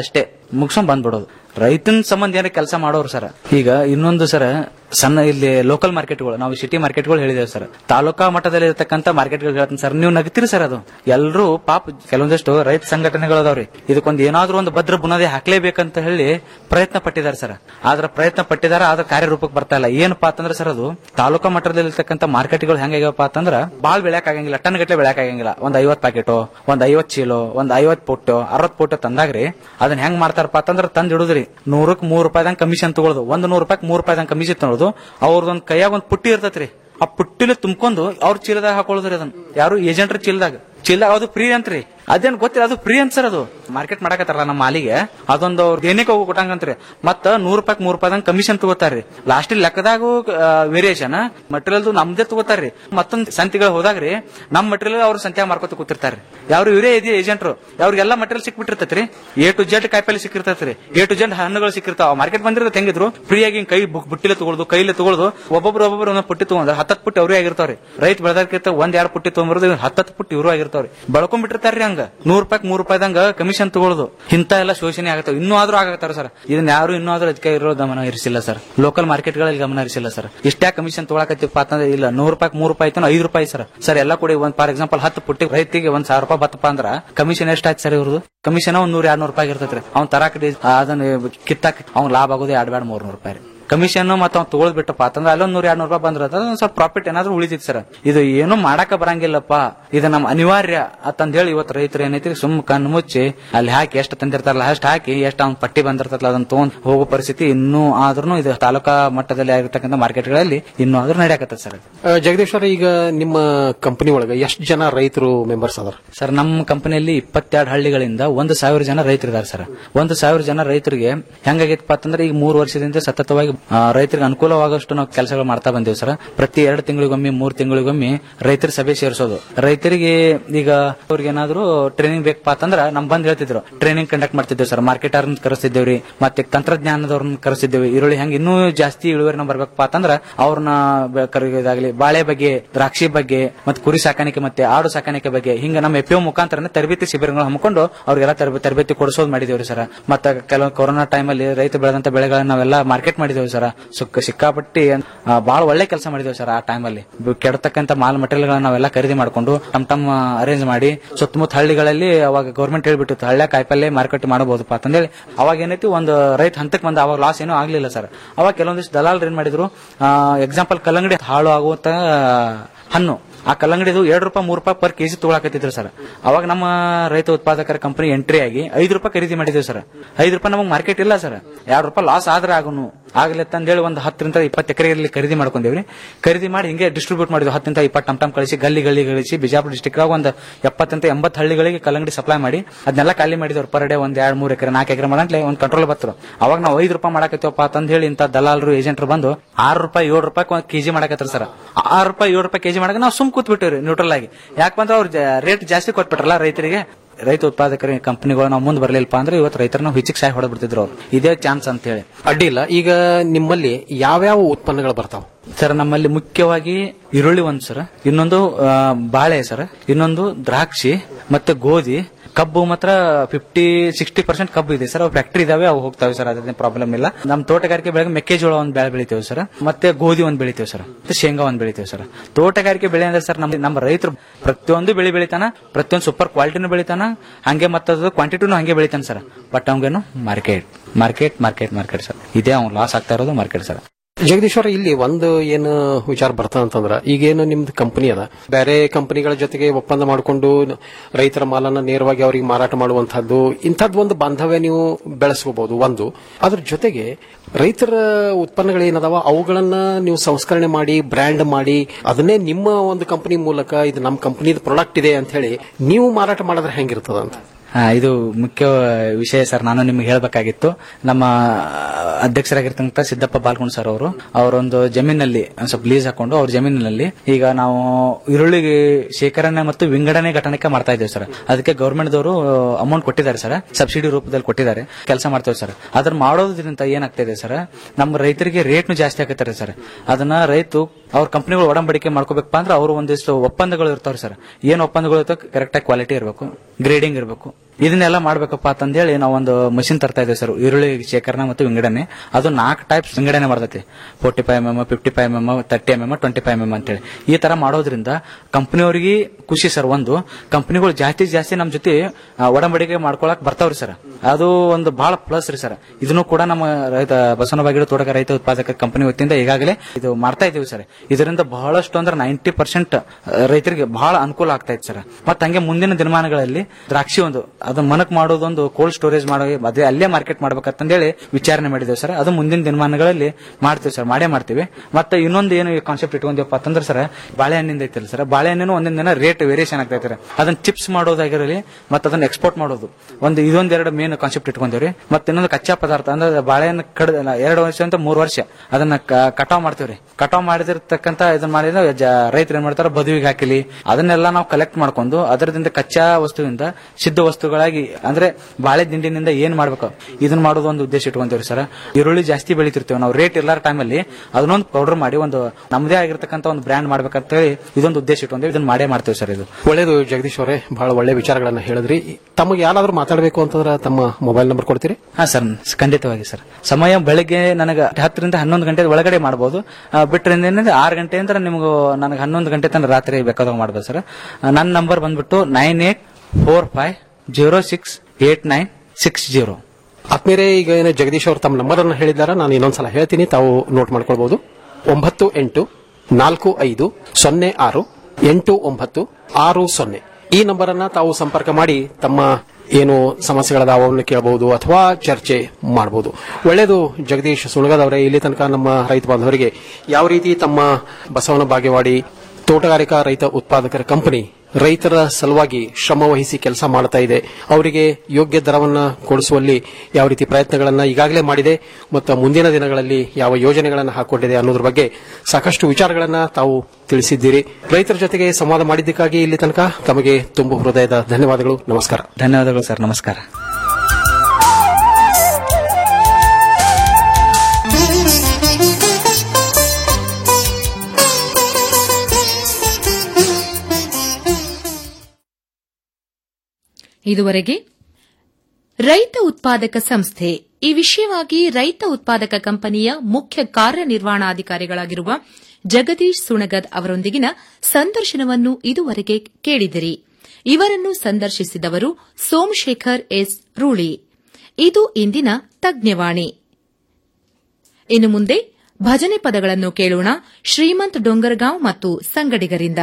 ಮುಗಿಸ್ಕೊಂಡ್ ಬಂದ್ಬಿಡೋದು ರೈತನ ಸಂಬಂಧ ಏನಾರ ಕೆಲಸ ಮಾಡೋರು ಸರ್ ಈಗ ಇನ್ನೊಂದು ಸರ್ ಸಣ್ಣ ಇಲ್ಲಿ ಲೋಕಲ್ ಮಾರ್ಕೆಟ್ಗಳು ನಾವು ಸಿಟಿ ಮಾರ್ಕೆಟ್ಗಳು ಹೇಳಿದೇವೆ ಸರ್ ತಾಲೂಕಾ ಮಟ್ಟದಲ್ಲಿ ಇರತಕ್ಕಂತ ಮಾರ್ಕೆಟ್ಗಳು ಹೇಳ್ತೀನಿ ಸರ್ ನೀವು ನಗ್ತೀರಿ ಸರ್ ಅದು ಎಲ್ಲರೂ ಪಾಪ ಕೆಲವೊಂದಷ್ಟು ರೈತ ಸಂಘಟನೆಗಳು ಅದಾವ್ರಿ ಇದಕ್ಕೊಂದು ಏನಾದ್ರೂ ಒಂದು ಭದ್ರ ಬುನಾದಿ ಹಾಕ್ಲೇಬೇಕಂತ ಹೇಳಿ ಪ್ರಯತ್ನ ಪಟ್ಟಿದ್ದಾರೆ ಸರ್ ಆದ್ರ ಪ್ರಯತ್ನ ಪಟ್ಟಿದ್ದಾರೆ ಆದ್ರೆ ಕಾರ್ಯರೂಪಕ್ಕೆ ಬರ್ತಾ ಇಲ್ಲ ಏನಪ್ಪಾ ಅಂತಂದ್ರೆ ಸರ್ ಅದು ತಾಲೂಕಾ ಮಟ್ಟದಲ್ಲಿ ಇರ್ತಕ್ಕಂಥ ಮಾರ್ಕೆಟ್ಗಳು ಹೆಂಗಾಗ್ಯವಪ್ಪ ಅಂತಂದ್ರ ಬಾಳ್ ಬೆಳ್ಯಾಕ್ ಆಗಂಗಿಲ್ಲ ಟನ್ ಗಟ್ಲೆ ಬೆಳ್ಯಾಕ್ ಆಗಂಗಿಲ್ಲ ಒಂದ್ ಐವತ್ ಪ್ಯಾಕೆಟ್ ಒಂದ್ ಐವತ್ ಚೀಲೋ ಒಂದ್ ಐವತ್ ಪುಟ್ಟು ಅರವತ್ ಪುಟ್ಟು ತಂದಾಗ್ರಿ ಅದನ್ನ ಹೆಂಗ್ ಮಾಡ್ತಾರಪ್ಪ ಅಂತಂದ್ರ ತಂದ್ ಇಡುದ್ರಿ ನೂರಕ್ ಮೂರ್ ರೂಪಾಯಿದಂಗ್ ಕಮಿಷನ್ ತಗೊಳ್ಳೋದು ಒಂದ್ ನೂರ್ ರೂಪಾಯಿ ಮೂರ್ ರೂಪಾಯಿದಂಗ್ ಕಮಿಷನ್ ತಗೊಳ್ಳೋದು ಅವ್ರದೊಂದ್ ಕೈಯಾಗ ಒಂದ್ ಪುಟ್ಟಿ ಇರ್ತೈತ್ರಿ ಆ ಪುಟ್ಟಿಲಿ ತುಂಬ್ಕೊಂಡು ಅವ್ರ ಚೀಲದಾಗ ಹಾಕೊಳ್ಳೋದ್ರಿ ಅದನ್ನ ಯಾರು ಏಜೆಂಟ್ರ ಚೀಲದಾಗ ಚೀಲದಾಗ ಅದು ಫ್ರೀ ಅಂತ್ರಿ ಅದೇನ್ ಗೊತ್ತಿಲ್ಲ ಅದು ಫ್ರೀ ಅಂತ ಸರ್ ಅದು ಮಾರ್ಕೆಟ್ ಮಾಡಕತ್ತಾರ ನಮ್ಮ ಮಾಲಿಗೆ ಅದೊಂದು ಅವ್ರ ಏನಕ್ಕೆ ಹೋಗಿ ಕೊಟ್ಟಂಗಂತ್ರಿ ಮತ್ತ ನೂರ್ ರೂಪಾಯಿ ಮೂರ್ ರೂಪಾಯಿದಂಗ್ ಕಮಿಷನ್ ತಗೋತಾರ್ರಿ ಲಾಸ್ಟ್ ಲೆಕ್ಕದಾಗೂ ವೇರಿಯೇಷನ್ ಮಟೀರಿಯಲ್ ನಮ್ದೇ ತಗೋತಾರ್ರಿ ಮತ್ತೊಂದ್ ಸಂತಿಗಳು ಹೋದಾಗ್ರಿ ನಮ್ ಮಟೀರಿಯಲ್ ಅವ್ರ ಸಂತ್ಯಾಗ ಮಾರ್ಕೋತ ಕೂತಿರ್ತಾರ್ರಿ ಯಾರು ಇವರೇ ಇದೆ ಏಜೆಂಟ್ರು ಅವ್ರಿಗೆಲ್ಲ ಮಟೀರಿಯಲ್ ಸಿಕ್ಬಿಟ್ಟಿರ್ತೈತ್ರಿ ಎ ಟು ಜೆಡ್ ಕಾಯಿಪಲ್ಲೆ ಸಿಕ್ಕಿರ್ತೈತ್ರಿ ಎ ಟು ಜೆಡ್ ಹಣ್ಣುಗಳು ಸಿಕ್ಕಿರ್ತಾವ ಮಾರ್ಕೆಟ್ ಬಂದಿರೋದು ಹೆಂಗಿದ್ರು ಫ್ರೀ ಆಗಿ ಹಿಂಗ್ ಕೈ ಬುಕ್- ಬುಟ್ಟಿಲೆ ತಗೊಳ್ದು ಕೈಲಿ ತಗೊಳ್ದು ಒಬ್ಬೊಬ್ರು ಒಬ್ಬೊಬ್ರು ಒಂದೊಂದು ಪುಟ್ಟಿ ತಗೊಂಡ್ರ ಹತ್ತತ್ ಪುಟ್ಟಿ ಅವರೇ ಆಗಿರ್ತಾವ್ರಿ ರೈತ ಬೆಳೆದಕ್ಕಿಂತ ಒಂದ್ ಎರಡ್ ಪುಟ್ಟಿ ತಗೊಂಬರೋದು ಹತ್ತತ್ ಪುಟ್ಟಿ ಇವರು ಆಗಿರ್ತಾವ್ರಿ ಬೆಳ್ಕೊಂಡ್ಬಿಟ್ಟಿರ್ತಾರ್ರಿ ಹಂಗ ನೂರ್ ರೂಪಾಯಿ ಮೂರ್ ರೂಪಾಯಿದಂಗ ಕಮಿಷನ್ ತಗೊಳ್ಳೋದು ಇಂತ ಎಲ್ಲ ಶೋಷಣೆ ಆಗತ್ತಾವ ಇನ್ನೂ ಆದ್ರೂ ಆಗತ್ತಾರ ಸರ್ ಇದನ್ನ ಯಾರು ಇನ್ನೂ ಆದ್ರೂ ಅದಕ್ಕೆ ಇರೋ ಗಮನ ಹರಿಸಿಲ್ಲ ಸರ್ ಲೋಕಲ್ ಮಾರ್ಕೆಟ್ ಗಳಲ್ಲಿ ಗಮನ ಹರಿಸಿಲ್ಲ ಸರ್ ಇಷ್ಟೇ ಕಮಿಷನ್ ತಗೊಳಕತ್ತಿಪ್ಪ ಅಂತಂದ್ರೆ ಇಲ್ಲ ನೂರ್ ರೂಪಾಯಿ ಮೂರ್ ರೂಪಾಯಿ ಐತನ ಐದು ರೂಪಾಯಿ ಸರ್ ಸರ್ ಎಲ್ಲ ಕೂಡಿ ಒಂದ್ ಫಾರ್ ಎಕ್ಸಾಂಪಲ್ ಹತ್ತು ಪುಟ್ಟಿ ರೈತಿಗೆ ಒಂದ್ ಸಾವಿರ ರೂಪಾಯಿ ಬತ್ತಪ್ಪ ಅಂದ್ರ ಕಮಿಷನ್ ಎಷ್ಟ್ ಆಯ್ತು ಸರ್ ಇವ್ರದ್ದು ಕಮಿಷನ್ ಒಂದ್ ನೂರ್ ಎರಡ್ ನೂರ್ ರೂಪಾಯಿ ಇರ್ತೈತ್ರಿ ಅವ್ನ್ ತರಾಕ್ ಅದನ್ನ ಕಿತ್ತಾಕ್ ಅವ್ನ್ ಲಾಭ ಆಗೋದೇ ಎರಡ್ ಬ್ಯಾಡ್ ಮೂರ್ ನೂರ್ ರೂಪಾಯಿ ರೀ. ಕಮಿಷನ್ ಮತ್ತ ಅವ್ನು ತಗೊಳ್ ಬಿಟ್ಟಪ್ಪ ಅಂತಂದ್ರೆ ಅಲ್ಲೊಂದ್ ನೂರ್ ಎರಡ್ ನೂರ್ ರೂಪಾಯಿ ಬಂದ್ರ ಅದೊಂದ್ ಸ್ವಲ್ಪ ಪ್ರಾಫಿಟ್ ಏನಾದ್ರು ಉಳಿತೈತಿ ಸರ್ ಇದು ಏನು ಮಾಡಾಕ ಬರಂಗಿಲ್ಲಪ್ಪ ಇದು ನಮ್ ಅನಿವಾರ್ಯ ಅಂತಂದ್ ಹೇಳಿ ಇವತ್ತು ರೈತರು ಏನೈತಿ ಸುಮ್ ಕಣ್ಣು ಮುಚ್ಚಿ ಅಲ್ಲಿ ಹಾಕಿ ಎಷ್ಟು ತಂದಿರ್ತಾರಲ್ಲ ಅಷ್ಟು ಹಾಕಿ ಎಷ್ಟು ಅವ್ನ ಪಟ್ಟಿ ಬಂದಿರ್ತಲ್ಲ ಅದನ್ನ ತಗೊಂಡ್ ಹೋಗೋ ಪರಿಸ್ಥಿತಿ ಇನ್ನೂ ಆದ್ರೂ ಇದು ತಾಲೂಕಾ ಮಟ್ಟದಲ್ಲಿ ಆಗಿರ್ತಕ್ಕಂಥ ಮಾರ್ಕೆಟ್ಗಳಲ್ಲಿ ಇನ್ನೂ ಆದ್ರೂ ನಡೆಯಕತ್ತ ಸರ್ ಆ, ಜಗದೀಶ್ವರ ಈಗ ನಿಮ್ಮ ಕಂಪನಿ ಒಳಗ ಎಷ್ಟು ಜನ ರೈತರು ಮೆಂಬರ್ಸ್ ಅದಾರ ಸರ್ ನಮ್ಮ ಕಂಪನಿಯಲ್ಲಿ ಇಪ್ಪತ್ತೆರಡು ಹಳ್ಳಿಗಳಿಂದ ಒಂದು ಸಾವಿರ ಜನ ರೈತರಿದ್ದಾರೆ ಸರ್ ಒಂದು ಸಾವಿರ ಜನ ರೈತರಿಗೆ ಹೆಂಗಾಗೈತಪ್ಪ ಅಂತಂದ್ರೆ ಈಗ ಮೂರು ವರ್ಷದಿಂದ ಸತತವಾಗಿ ಆ, ರೈತರಿಗೆ ಅನುಕೂಲವಾಗಷ್ಟು ನಾವು ಕೆಲಸಗಳು ಮಾಡ್ತಾ ಬಂದೇವಿ ಸರ್ ಪ್ರತಿ ಎರಡು ತಿಂಗಳಿಗೊಮ್ಮೆ ಮೂರು ತಿಂಗಳಿಗೊಮ್ಮೆ ರೈತರ ಸಭೆ ಸೇರಿಸೋದು ರೈತರಿಗೆ ಈಗ ಅವ್ರಿಗೆ ಏನಾದ್ರು ಟ್ರೈನಿಂಗ್ ಬೇಕಪ್ಪ ಅಂತಂದ್ರ ನಮ್ ಬಂದ್ ಹೇಳ್ತಿದ್ರು ಟ್ರೈನಿಂಗ್ ಕಂಡಕ್ಟ್ ಮಾಡ್ತಿದ್ದೇವೆ ಸರ್ ಮಾರ್ಕೆಟರ್ನ ಕರೆಸಿದ್ದೇವ್ರಿ ಮತ್ತೆ ತಂತ್ರಜ್ಞಾನದವ್ರನ್ನ ಕರೆಸಿದ್ದೇವೆ ಈರುಳ್ಳಿ ಹೆಂಗ್ ಇನ್ನೂ ಜಾಸ್ತಿ ಇಳುವರಿನ ಬರ್ಬೇಕಪ್ಪ ಅಂತಂದ್ರ ಅವ್ರನ್ನ ಬೆ- ಕರೆಯೋದಾಗ್ಲಿ ಬಾಳೆ ಬಗ್ಗೆ ದ್ರಾಕ್ಷಿ ಬಗ್ಗೆ ಮತ್ತೆ ಕುರಿ ಸಾಕಾಣಿಕೆ ಮತ್ತೆ ಆಡು ಸಾಕಾಣಿಕೆ ಬಗ್ಗೆ ಹಿಂಗ ನಮ್ಮ ಎಪಿಒ ಮುಖಾಂತರ ತರಬೇತಿ ಶಿಬಿರಗಳು ಹಮ್ಮಿಕೊಂಡು ಅವ್ರಿಗೆಲ್ಲ ತರಬೇತಿ ತರಬೇತಿ ಕೊಡಿಸೋದು ಮಾಡಿದೇವ್ರಿ ಸರ್ ಮತ್ತೆ ಕೆಲವು ಕೊರೋನಾ ಟೈಮಲ್ಲಿ ರೈತ ಬೆಳೆದಂತ ಬೆಳೆಗಳನ್ನ ನಾವೆಲ್ಲ ಮಾರ್ಕೆಟ್ ಮಾಡಿದೇವಿ ಸರ್ ಸುಕ್ಕ ಸಿಕ್ಕಾಪಟ್ಟಿ ಆ, ಬಹಳ ಒಳ್ಳೆ ಕೆಲಸ ಮಾಡಿದೇವಿ ಸರ್ ಆ ಟೈಮಲ್ಲಿ ಕೆಡತಕ್ಕಂತ ಮಾಲ್ ಮಟೀರಿಯಲ್ ನಾವೆಲ್ಲ ಖರೀದಿ ಮಾಡ್ಕೊಂಡು ಟಮ್ ಟಮ್ ಅರೇಂಜ್ ಮಾಡಿ ಸುತ್ತಮುತ್ತ ಹಳ್ಳಿಗಳಲ್ಲಿ ಅವಾಗ ಗೌರ್ಮೆಂಟ್ ಹೇಳ್ಬಿಟ್ಟಿತ್ತು ಹಳ್ಳಿ ಕಾಯಿಪಲ್ಲೆ ಮಾರ್ಕೆಟ್ ಮಾಡಬಹುದಪ್ಪ ಅಂತಂದೇಳಿ ಅವಾಗ ಏನೈತಿ ಒಂದು ರೈತ ಹಂತಕ್ಕೆ ಬಂದ ಅವಾಗ ಲಾಸ್ ಏನೂ ಆಗ್ಲಿಲ್ಲ ಸರ್ ಅವಾಗ ಕೆಲವೊಂದಿಷ್ಟು ದಲಾಲರು ಏನ್ ಮಾಡಿದ್ರು ಎಕ್ಸಾಂಪಲ್ ಕಲ್ಲಂಗಡಿ ಹಾಳು ಆಗುವಂತ ಹಣ್ಣು ಆ ಕಲ್ಲಂಗಡಿದು ಎರಡು ರೂಪಾಯಿ ಮೂರು ರೂಪಾಯಿ ಪರ್ ಕೆಜಿ ತಗೊಳಕತ್ತಿದ್ರು ಸರ್ ಅವಾಗ ನಮ್ಮ ರೈತ ಉತ್ಪಾದಕರ ಕಂಪನಿ ಎಂಟ್ರಿ ಆಗಿ ಐದು ರೂಪಾಯಿ ಖರೀದಿ ಮಾಡಿದ್ದೇವೆ ಸರ್ ಐದು ರೂಪಾಯಿ ನಮಗೆ ಮಾರ್ಕೆಟ್ ಇಲ್ಲ ಸರ್ ಎರಡು ರೂಪಾಯಿ ಲಾಸ್ ಆದ್ರೆ ಆಗುನು ಆಗ್ಲಿ ಅಂತಂದೇಳಿ ಒಂದು ಹತ್ತರಿಂದ ಇಪ್ಪತ್ತು ಎಕರೆಯಲ್ಲಿ ಖರೀದಿ ಮಾಡ್ಕೊಂಡೇವ್ರಿ ಖರೀದಿ ಮಾಡಿ ಹಿಂಗೆ ಡಿಸ್ಟ್ರಿಬ್ಯೂಟ್ ಮಾಡಿದ್ವಿ ಹತ್ತರಿಂದ ಇಪ್ಪತ್ತು ಟಮ್ ಟಮ್ ಕಳಿಸಿ ಗಲ್ಲಿ ಗಲ್ಲಿ ಕಳಿಸಿ ಬಿಜಾಪುರ ಡಿಸ್ಟಿಕ್ ಒಂದು ಎಪ್ಪತ್ತಂತ ಎಂಬತ್ತು ಹಳ್ಳಿಗಳಿಗೆ ಕಲ್ಲಂಗಡಿ ಸಪ್ಲೈ ಮಾಡಿ ಅದನ್ನೆಲ್ಲ ಖಾಲಿ ಮಾಡಿದವ್ರು ಪರ್ ಡೇ ಒಂದ್ ಎರಡು ಮೂರು ಎಕರೆ ನಾಲ್ಕು ಎಕರೆ ಮಾಡಂಟ್ಲೆ ಒಂದು ಕಂಟ್ರೋಲ್ ಬರ್ತರು ಅವಾಗ ನಾವು ಐದು ರೂಪಾಯಿ ಮಾಡಕತ್ತೀವಪ್ಪ ಅಂತ ಹೇಳಿ ಇಂಥ ದಲಾಲರು ಏಜೆಂಟ್ರು ಬಂದು ಆರು ರೂಪಾಯಿ ಏಳು ರೂಪಾಯಿ ಒಂದು ಕೆಜಿ ಮಾಡಕತ್ತಾರ ಸರ್ ಆರು ರೂಪಾಯಿ ಏಳು ರೂಪಾಯಿ ಕೆಜಿ ಮಾಡಕ ನಾವು ಸುಮ್ ಕೂತ್ ಬಿಟ್ಟಿವ್ರಿ ನ್ಯೂಟ್ರಲ್ ಆಗಿ ಯಾಕಂದ್ರೆ ಅವ್ರು ರೇಟ್ ಜಾಸ್ತಿ ಕೊಟ್ಬಿಟ್ರಲ್ಲ ರೈತರಿಗೆ ರೈತ ಉತ್ಪಾದಕರ ಕಂಪನಿಗಳು ನಾವು ಮುಂದೆ ಬರಲಿಲ್ಲಪ್ಪ ಅಂದ್ರೆ ಇವತ್ತು ರೈತರನ್ನ ಹಿಚಿಕ್ ಸಾಯಿ ಹೊಡೆದ್ಬಿಡ್ತಿದ್ರು ಅವ್ರು ಇದೇ ಚಾನ್ಸ್ ಅಂತ ಹೇಳಿ ಅಡ್ಡಿಲ್ಲ ಈಗ ನಿಮ್ಮಲ್ಲಿ ಯಾವ್ಯಾವ ಉತ್ಪನ್ನಗಳು ಬರ್ತಾವ ಸರ್ ನಮ್ಮಲ್ಲಿ ಮುಖ್ಯವಾಗಿ ಈರುಳ್ಳಿ ಒಂದು ಸರ್ ಇನ್ನೊಂದು ಆ, ಬಾಳೆ ಸರ್ ಇನ್ನೊಂದು ದ್ರಾಕ್ಷಿ ಮತ್ತೆ ಗೋಧಿ ಕಬ್ಬು ಮಾತ್ರ ಫಿಫ್ಟಿ ಸಿಕ್ಸ್ಟಿ ಪರ್ಸೆಂಟ್ ಕಬ್ಬು ಇದೆ ಸರ್ ಅವು ಫ್ಯಾಕ್ಟ್ರಿ ಇದಾವೆ ಅವು ಹೋಗ್ತಾವೆ ಸರ್ ಅದೇ ಪ್ರಾಬ್ಲಮ್ ಇಲ್ಲ ನಮ್ಮ ತೋಟಗಾರಿಕೆ ಬೆಳೆಗೆ ಮೆಕ್ಕೆಜೋಳ ಒಂದು ಬೆಳೆ ಬೆಳಿತೇವೆ ಸರ್ ಮತ್ತೆ ಗೋಧಿ ಒಂದು ಬೆಳಿತೇವೆ ಸರ್ ಮತ್ತೆ ಶೇಂಗಾ ಒಂದು ಬೆಳಿತೇವೆ ಸರ್ ತೋಟಗಾರಿಕೆ ಬೆಳೆ ಅಂದ್ರೆ ಸರ್ ನಮ್ಮ ನಮ್ಮ ರೈತರು ಪ್ರತಿಯೊಂದು ಬೆಳೆ ಬೆಳಿತಾನ ಪ್ರತಿಯೊಂದು ಸೂಪರ್ ಕ್ವಾಲಿಟಿನೂ ಬೆಳಿತಾನ ಹಂಗೆ ಮತ್ತದು ಕ್ವಾಂಟಿಟಿನೂ ಹಂಗೆ ಬೆಳಿತಾನೆ ಸರ್ ಬಟ್ ಅವ್ಗೇನು market market market market sir ಇದೇ ಅವ್ನು ಲಾಸ್ ಆಗ್ತಾ ಇರೋದು ಮಾರ್ಕೆಟ್ ಸರ್ ಜಗದೀಶ್ವರ ಇಲ್ಲಿ ಒಂದು ಏನು ವಿಚಾರ ಬರ್ತದ ಅಂತಂದ್ರ ಈಗೇನು ನಿಮ್ದು ಕಂಪನಿ ಅದ ಬೇರೆ ಕಂಪನಿಗಳ ಜೊತೆಗೆ ಒಪ್ಪಂದ ಮಾಡಿಕೊಂಡು ರೈತರ ಮಾಲನ್ನ ನೇರವಾಗಿ ಅವರಿಗೆ ಮಾರಾಟ ಮಾಡುವಂತಹದ್ದು ಇಂಥದ್ದು ಒಂದು ಬಾಂಧವ್ಯ ನೀವು ಬೆಳೆಸ್ಕೋಬಹುದು ಒಂದು ಅದ್ರ ಜೊತೆಗೆ ರೈತರ ಉತ್ಪನ್ನಗಳೇನದಾವ ಅವುಗಳನ್ನ ನೀವು ಸಂಸ್ಕರಣೆ ಮಾಡಿ ಬ್ರ್ಯಾಂಡ್ ಮಾಡಿ ಅದನ್ನೇ ನಿಮ್ಮ ಒಂದು ಕಂಪನಿ ಮೂಲಕ ಇದು ನಮ್ಮ ಕಂಪನಿದ ಪ್ರಾಡಕ್ಟ್ ಇದೆ ಅಂತ ಹೇಳಿ ನೀವು ಮಾರಾಟ ಮಾಡಿದ್ರೆ ಹೆಂಗಿರ್ತದ ಅಂತ ಹಾ, ಇದು ಮುಖ್ಯ ವಿಷಯ ಸರ್ ನಾನು ನಿಮ್ಗೆ ಹೇಳ್ಬೇಕಾಗಿತ್ತು ನಮ್ಮ ಅಧ್ಯಕ್ಷರಾಗಿರ್ತಕ್ಕಂಥ ಸಿದ್ದಪ್ಪ ಬಾಲ್ಗುಣ್ ಸರ್ ಅವರು ಅವರೊಂದು ಜಮೀನಲ್ಲಿ ಒಂದ್ ಸ್ವಲ್ಪ ಲೀಸ್ ಹಾಕೊಂಡು ಅವ್ರ ಜಮೀನಿನಲ್ಲಿ ಈಗ ನಾವು ಈರುಳ್ಳಿ ಶೇಖರಣೆ ಮತ್ತು ವಿಂಗಡಣೆ ಘಟನೆಗೆ ಮಾಡ್ತಾ ಇದ್ದೇವೆ ಸರ್ ಅದಕ್ಕೆ ಗೌರ್ಮೆಂಟ್ ದವರು ಅಮೌಂಟ್ ಕೊಟ್ಟಿದ್ದಾರೆ ಸರ್ ಸಬ್ಸಿಡಿ ರೂಪದಲ್ಲಿ ಕೊಟ್ಟಿದ್ದಾರೆ ಕೆಲಸ ಮಾಡ್ತೇವೆ ಸರ್ ಅದನ್ನ ಮಾಡೋದ್ರಿಂದ ಏನಾಗ್ತಾ ಇದೆ ಸರ್ ನಮ್ಮ ರೈತರಿಗೆ ರೇಟ್ನು ಜಾಸ್ತಿ ಆಗತ್ತಾರೆ ಸರ್ ಅದನ್ನ ರೈತು ಅವ್ರ ಕಂಪನಿಗಳು ಒಡಂಬಡಿಕೆ ಮಾಡ್ಕೋಬೇಕಪ್ಪ ಅಂದ್ರೆ ಅವರು ಒಂದಿಷ್ಟು ಒಪ್ಪಂದಗಳು ಇರ್ತಾವ್ರಿ ಸರ್ ಏನ್ ಒಪ್ಪಂದಗಳು ಇರ್ತಾವ ಕರೆಕ್ಟ್ ಆಗಿ ಕ್ವಾಲಿಟಿ ಇರಬೇಕು ಗ್ರೇಡಿಂಗ್ ಇರಬೇಕು ಇದನ್ನೆಲ್ಲ ಮಾಡ್ಬೇಕಪ್ಪ ಅಂತಂದೇಳಿ ನಾವು ಒಂದು ಮಷಿನ್ ತರ್ತಾ ಇದ್ದೇವೆ ಸರ್ ಈರುಳ್ಳಿ ಶೇಖರಣೆ ಮತ್ತು ವಿಂಗಡಣೆ ಅದು ನಾಲ್ಕು ಟೈಪ್ಸ್ ವಿಂಗಡಣೆ ಮಾಡ್ತೈತಿ forty five M M fifty five M M thirty M M twenty five M M ಅಂತೇಳಿ ಈ ತರ ಮಾಡೋದ್ರಿಂದ ಕಂಪನಿಯವರಿಗೆ ಖುಷಿ ಸರ್ ಒಂದು ಕಂಪನಿಗಳು ಜಾಸ್ತಿ ಜಾಸ್ತಿ ನಮ್ಮ ಜೊತೆ ಆ, ಒಡಂಬಡಿಕೆ ಮಾಡ್ಕೊಳಕ್ ಬರ್ತಾವ್ರಿ ಸರ್ ಅದು ಒಂದು ಬಹಳ ಪ್ಲಸ್ ರೀ ಸರ್ ಇದನ್ನು ಕೂಡ ನಮ್ಮ ರೈತ ಬಸವನ ಬಾಗಿಲು ತೋಟಕ ರೈತ ಉತ್ಪಾದಕ ಕಂಪನಿ ವತಿಯಿಂದ ಈಗಾಗಲೇ ಇದು ಮಾಡ್ತಾ ಇದೀವಿ ಸರ್ ಇದರಿಂದ ಬಹಳಷ್ಟು ಅಂದ್ರೆ ನೈಂಟಿ ಪರ್ಸೆಂಟ್ ರೈತರಿಗೆ ಬಹಳ ಅನುಕೂಲ ಆಗ್ತಾ ಇತ್ತು ಸರ್ ಮತ್ತೆ ಹಂಗೆ ಮುಂದಿನ ದಿನಮಾನಗಳಲ್ಲಿ ದ್ರಾಕ್ಷಿ ಒಂದು ಅದನ್ನ ಮನಕ್ ಮಾಡೋದೊಂದು ಕೋಲ್ಡ್ ಸ್ಟೋರೇಜ್ ಮಾಡೋ ಅದೇ ಅಲ್ಲೇ ಮಾರ್ಕೆಟ್ ಮಾಡ್ಬೇಕಂತೇಳಿ ವಿಚಾರಣೆ ಮಾಡಿದ್ದೇವೆ ಸರ್ ಅದು ಮುಂದಿನ ದಿನಮಾನಗಳಲ್ಲಿ ಮಾಡ್ತೀವಿ ಸರ್ ಮಾಡೇ ಮಾಡ್ತೀವಿ ಮತ್ತೆ ಇನ್ನೊಂದು ಏನು ಕಾನ್ಸೆಪ್ಟ್ ಇಟ್ಕೊಂಡಿವಪ್ಪ ಅಂತಂದ್ರೆ ಸರ್ ಬಾಳೆಹಣ್ಣಿಂದ ಐತಿಲ್ಲ ಸರ್ ಬಾಳೆಹಣ್ಣು ಒಂದೊಂದು ದಿನ ರೇಟ್ ವೇರಿಯೇಷನ್ ಆಗ್ತಾ ಇದ್ದಾರೆ ಅದನ್ನ ಚಿಪ್ಸ್ ಮಾಡೋದಾಗಿರಲಿ ಮತ್ತೆ ಅದನ್ನ ಎಕ್ಸ್ಪೋರ್ಟ್ ಮಾಡೋದು ಒಂದು ಇದೊಂದೆರಡು ಮೇನ್ ಕಾನ್ಸೆಪ್ಟ್ ಇಟ್ಕೊಂತೀವ್ರಿ ಮತ್ತೆ ಇನ್ನೊಂದು ಕಚ್ಚಾ ಪದಾರ್ಥ ಅಂದ್ರೆ ಬಾಳೆಹಣ್ಣು ಕಡ್ ಎರಡು ವರ್ಷ ಅಂತ ಮೂರು ವರ್ಷ ಅದನ್ನ ಕ- ಕಟಾವ್ ಮಾಡ್ತೀವ್ರಿ ಕಟಾವ್ ಮಾಡಿದಿರ್ತಕ್ಕಂತ ಇದನ್ನ ಮಾಡಿದ್ರೆ ಜ- ರೈತರು ಏನ್ ಮಾಡ್ತಾರೆ ಬದುವಿಗೆ ಹಾಕಿಲಿ ಅದನ್ನೆಲ್ಲ ನಾವು ಕಲೆಕ್ಟ್ ಮಾಡ್ಕೊಂಡು ಅದರದಿಂದ ಕಚ್ಚಾ ವಸ್ತುವಿಂದ ಸಿದ್ಧ ವಸ್ತುಗಳಾಗಿ ಅಂದ್ರೆ ಬಾಳೆ ದಿಂಡಿನಿಂದ ಏನ್ ಮಾಡ್ಬೇಕು ಇದನ್ನ ಮಾಡೋದು ಒಂದು ಉದ್ದೇಶ ಇಟ್ಕೊಂತೀವ್ರಿ ಸರ್ ಈರುಳ್ಳಿ ಜಾಸ್ತಿ ಬೆಳಿತಿರ್ತೀವಿ ನಾವು ರೇಟ್ ಇಲ್ಲಾರ ಟೈಮಲ್ಲಿ ಅದನ್ನೊಂದು ಪೌಡರ್ ಮಾಡಿ ಒಂದು ನಮ್ಮದೇ ಆಗಿರ್ತಕ್ಕಂಥ ಒಂದು ಬ್ರ್ಯಾಂಡ್ ಮಾಡ್ಬೇಕಂತ ಹೇಳಿ ಇದೊಂದು ಉದ್ದೇಶ ಇಟ್ಕೊಂತೀವಿ ಇದನ್ನ ಮಾಡೇ ಮಾಡ್ತೀವಿ ಸರ್ ಇದು ಒಳ್ಳೇದು ಜಗದೀಶ್ ಅವರೇ ಬಹಳ ಒಳ್ಳೆ ವಿಚಾರಗಳನ್ನ ಹೇಳಿದ್ರಿ ತಮಗೆ ಯಾರಾದ್ರೂ ಮಾತಾಡಬೇಕು ಅಂತಂದ್ರೆ ತಮ್ಮ ಮೊಬೈಲ್ ನಂಬರ್ ಕೊಡ್ತೀರಿ ಹಾ ಸರ್ ಖಂಡಿತವಾಗಿ ಸರ್ ಸಮಯ ಬೆಳಗ್ಗೆ ನನಗೆ ಹತ್ತರಿಂದ ಹನ್ನೊಂದು ಗಂಟೆ ಒಳಗಡೆ ಮಾಡಬಹುದು ಬಿಟ್ಟರೆ ಆರು ಗಂಟೆ ಅಂದ್ರೆ ನಿಮ್ಗೆ ನನಗೆ ಹನ್ನೊಂದು ಗಂಟೆ ತನಕ ರಾತ್ರಿ ಬೇಕಾದಾಗ ಮಾಡ್ಬೋದು ಸರ್ ನನ್ನ ನಂಬರ್ ಬಂದ್ಬಿಟ್ಟು nine eight four five zero six eight nine six zero ಆತ್ಮೀಯರೇ ಈಗ ಏನು ಜಗದೀಶ್ ಅವರು ತಮ್ಮ ನಂಬರ್ ಅನ್ನು ಹೇಳಿದ್ದಾರೆ ನಾನು ಇನ್ನೊಂದ್ಸಲ ಹೇಳ್ತೀನಿ ತಾವು ನೋಟ್ ಮಾಡ್ಕೊಳ್ಬಹುದು ಒಂಬತ್ತು ಎಂಟು ನಾಲ್ಕು ಐದು ಸೊನ್ನೆ ಆರು ಎಂಟು ಒಂಬತ್ತು ಆರು ಸೊನ್ನೆ ಈ ನಂಬರ್ ಅನ್ನ ತಾವು ಸಂಪರ್ಕ ಮಾಡಿ ತಮ್ಮ ಏನು ಸಮಸ್ಯೆಗಳದಾವ ಅವನ್ನು ಕೇಳಬಹುದು ಅಥವಾ ಚರ್ಚೆ ಮಾಡಬಹುದು ಒಳ್ಳೆಯದು ಜಗದೀಶ್ ಸುಣಗದವರೇ ಇಲ್ಲಿ ತನಕ ನಮ್ಮ ರೈತ ಬಾಂಧವರಿಗೆ ಯಾವ ರೀತಿ ತಮ್ಮ ಬಸವನ ಬಾಗೇವಾಡಿ ತೋಟಗಾರಿಕಾ ರೈತ ಉತ್ಪಾದಕರ ಕಂಪನಿ ರೈತರ ಸಲುವಾಗಿ ಶ್ರಮ ವಹಿಸಿ ಕೆಲಸ ಮಾಡ್ತಾ ಇದೆ ಅವರಿಗೆ ಯೋಗ್ಯ ದರವನ್ನ ಕೊಡಿಸುವಲ್ಲಿ ಯಾವ ರೀತಿ ಪ್ರಯತ್ನಗಳನ್ನ ಈಗಾಗಲೇ ಮಾಡಿದೆ ಮತ್ತು ಮುಂದಿನ ದಿನಗಳಲ್ಲಿ ಯಾವ ಯೋಜನೆಗಳನ್ನು ಹಾಕೊಂಡಿದೆ ಅನ್ನೋದ್ರ ಬಗ್ಗೆ ಸಾಕಷ್ಟು ವಿಚಾರಗಳನ್ನ ತಾವು ತಿಳಿಸಿದ್ದೀರಿ ರೈತರ ಜೊತೆಗೆ ಸಂವಾದ ಮಾಡಿದ್ದಕ್ಕಾಗಿ ಇಲ್ಲಿ ತನಕ ತಮಗೆ ತುಂಬು ಹೃದಯದ ಧನ್ಯವಾದಗಳು ನಮಸ್ಕಾರ ಧನ್ಯವಾದಗಳು ಸರ್ ನಮಸ್ಕಾರ ಇದುವರೆಗೆ ರೈತ ಉತ್ಪಾದಕ ಸಂಸ್ಥೆ ಈ ವಿಷಯವಾಗಿ ರೈತ ಉತ್ಪಾದಕ ಕಂಪನಿಯ ಮುಖ್ಯ ಕಾರ್ಯನಿರ್ವಹಣಾಧಿಕಾರಿಗಳಾಗಿರುವ ಜಗದೀಶ್ ಸುಣಗದ್ ಅವರೊಂದಿಗಿನ ಸಂದರ್ಶನವನ್ನು ಇದುವರೆಗೆ ಕೇಳಿದಿರಿ ಇವರನ್ನು ಸಂದರ್ಶಿಸಿದವರು ಸೋಮಶೇಖರ್ ಎಸ್ ರೂಳಿ ಇದು ಇಂದಿನ ತಜ್ಞವಾಣಿ ಇನ್ನು ಮುಂದೆ ಭಜನೆ ಪದಗಳನ್ನು ಕೇಳೋಣ ಶ್ರೀಮಂತ್ ಡೊಂಗರ್ಗಾಂವ್ ಮತ್ತು ಸಂಗಡಿಗರಿಂದ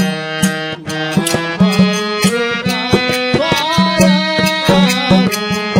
Para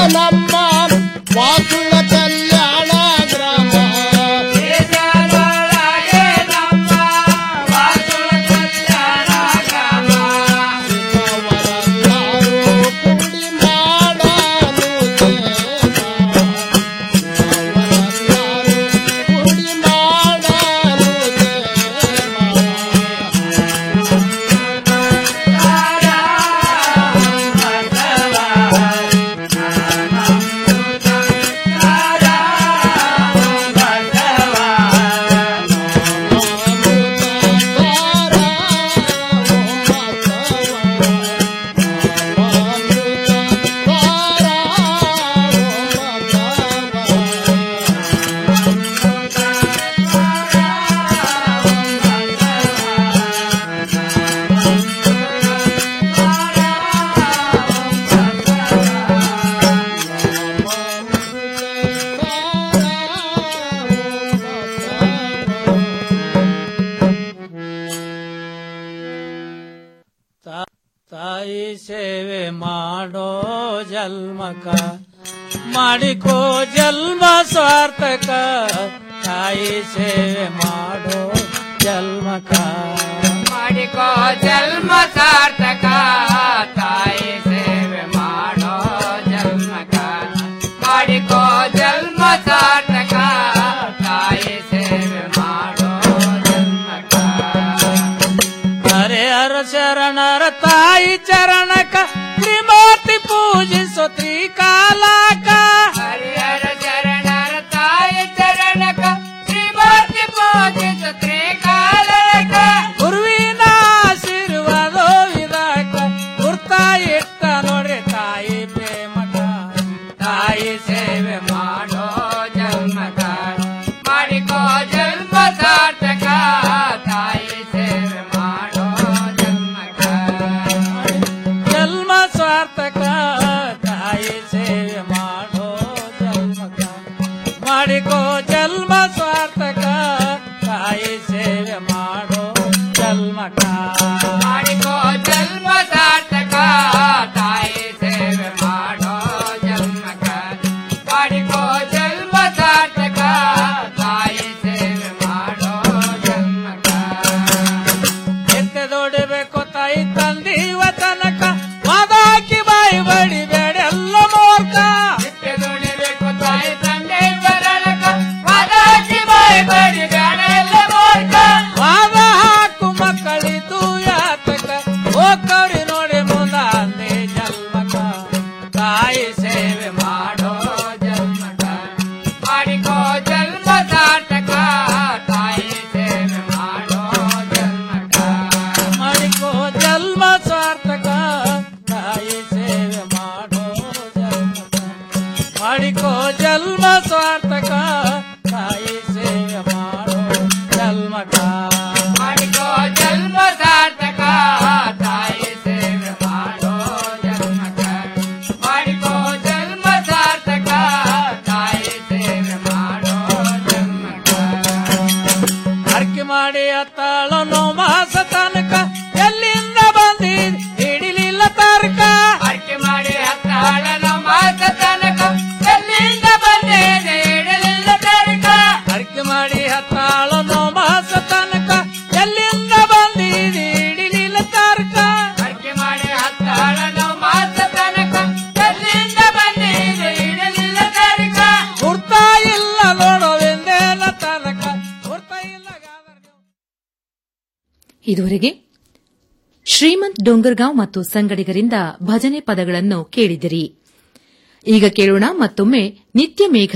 ನಮ್ಮ ವಾಸುಳ ಕಲ್ಯಾಣ ಗ್ರಾಮ ತಾಯಿ ಸೇವೆ ಮಾಡೋ ಜನ್ಮಕ ಮಾಡಿಕೋ ಜನ್ಮ ಸಾರ್ಥಕ ತಾಯಿ ಸೇವೆ ಮಾಡೋ ಜನ್ಮಕ ಮಾಡಿಕೋ ಜನ್ಮ ಸಾರ್ಥಕ ತಾಯಿ ಸೇವೆ ಮಾಡೋ ಜನ್ಮಕ ಮಾಡಿಕೋ ಜನ್ಮ ಸಾರ್ಥಕ ತಾಯಿ ಸೇವೆ ಮಾಡೋ ಜನ್ಮಕ ಹರೆ ಹರ ಶರಣರ ತಾಯಿ ಚರಣಕ ತ್ರಿಮೂರ್ತಿ ಪೂಜಿಸೋ ತ್ರಿಕಾಲಕ ಹರಿಹರ ಶರಣರ ತಾಯಿ ಚರಣಕ ಶ್ರೀಮೂರ್ತಿ ಪೂಜಿಸ ತ್ರಿಕಾಲಕ ಗುರುವಿನ ಆಶೀರ್ವಾದ ಇದಕ ಗುರ್ತ ಇಟ್ಟ ನೋಡ್ರಿ ತಾಯಿ ಪ್ರೇಮಕ ತಾಯಿ ಸೇವೆ ಮಾಡೋ ಜನ್ಮಕ ಮಾಡಿಕೋ ಜನ್ಮ ಸಾರ್ಥಕ ತಾಯಿ ಸೇವೆ ಮಾಡೋ ಜನ್ಮಕ ಜನ್ಮ ಸ್ವಾರ್ಥಕ ತಾಯಿ ಸೇವೆ ಮಾಡೋ ಜನ್ಮಕ ಮಾಡಿಕೋ ಜನ್ಮ ಸ್ವಾರ್ಥಕ ತಾಯಿ ಸೇವೆ ಮಾಡೋ ಜನ್ಮಕ ಮಾಡಿಕೋ ಜನ್ಮ ಸಾರ್ಥಕ ತಾಯಿ ಸೇವೆ ಮಾಡೋ ಜನ್ಮಕ ಮಾಡಿಕೋ ಜನ್ಮ ಸಾರ್ಥಕ ತಾಯಿ ಸೇವೆ ಮಾಡೋ ಜನ್ಮಕ ಎತ್ತೆ ದೊಡಿಬೇಕು ತಾಯಿ ತಂದೀವ ತನಕ ಮಾದಾಕಿ ಬಾಯಿ ಬಡಿಬೇಡೆಲ್ಲ ಮೋರ್ಕ ಎತ್ತೆ ದುಡಿಬೇಕು ತಾಯಿ ತಂದೆ ಬರಲಕ ಮಾದಾಕಿ ಬಾಯಿ ಬಡಿಬೇಡೆಲ್ಲ ಮೋರ್ಕ ವಾದ ಹಾಕು ಮಕ್ಕಳಿದು ಯಾತಕ ಹೋಗ್ಕವ್ರಿ ನೋಡಿ ಮುಂದ ಅಂದೆ ಜನ್ಮಕ ತಾಯಿ ಸೇವೆ ಮಾಡೋ ಜನ್ಮಕ ಮಾಡಿಕೋ ಜನ್ಮ ಸಾರ್ಥಕ ತಾಯಿ ಸೇವೆ ಮಾಡೋ ಜನ್ಮಕ ಮಾಡಿಕೋ ಜನ್ಮ ಸಾರ್ಥಕ ತಾಯಿ ಸೇವೆ ಮಾಡೋ ಜನ್ಮಕ ಮಾಡಿಕೋ ಜನ್ಮ ಸಾರ್ಥಕ ತಾಯಿ ಸೇವೆ ಮಾಡೋ ಜನ್ಮಕ ಮಾಡಿಕೋ ಜನ್ಮ ಸಾರ್ಥಕ ತಾಯಿ ಸೇವೆ ಮಾಡೋ ಜನ್ಮಕ ಮಾಡಿಕೋ ಜನ್ಮ ಸಾರ್ಥಕ ತಾಯಿ ಸೇವೆ ಮಾಡೋ ಜನ್ಮಕ ಅರ್ಕೆ ಮಾಡಿ ಅತ್ತಾಳೋ ನೋ ಮಾಸ ತನಕ ಎಲ್ಲಿಂದ ಬಂದಿದ್ ಹಿಡಿಲಿಲ್ಲ ತರ್ಕ ಅರ್ಕೆ ಮಾಡಿ ಹತ್ತಾಳನ ಮಾಸ ತನಕ ಎಲ್ಲಿಂದ ಬಂದೇನೆ ಇಡಲಿಲ್ಲ ತರ್ಕ ಅರ್ಕೆ ಮಾಡಿ ಹತ್ತಾಳೋ ನೋ ಮಾಸ ತನಕ ಎಲ್ಲಿಂದ ಬಂದಿದ್ ಹಿಡಿಲಿಲ್ಲ ತರ್ಕ ಅರ್ಕೆ ಮಾಡಿ ಹತ್ತಾಳನ ಮಾಸ ತನಕ ಎಲ್ಲಿಂದ ಬಂದೇನೆ ಇಡಲಿಲ್ಲ ತರ್ಕ ಗುರ್ತ ಇಲ್ಲ ನೋಡೋವೆಂದೇನ ತನಕ ಗುರ್ತ ಇಲ್ಲ ಇದುವರೆಗೆ ಶ್ರೀಮಂತ್ ಡೋಂಗರ್ಗಾಂವ್ ಮತ್ತು ಸಂಗಡಿಗರಿಂದ ಭಜನೆ ಪದಗಳನ್ನು ಕೇಳಿದಿರಿ ಈಗ ಕೇಳೋಣ ಮತ್ತೊಮ್ಮೆ ನಿತ್ಯ ಮೇಘ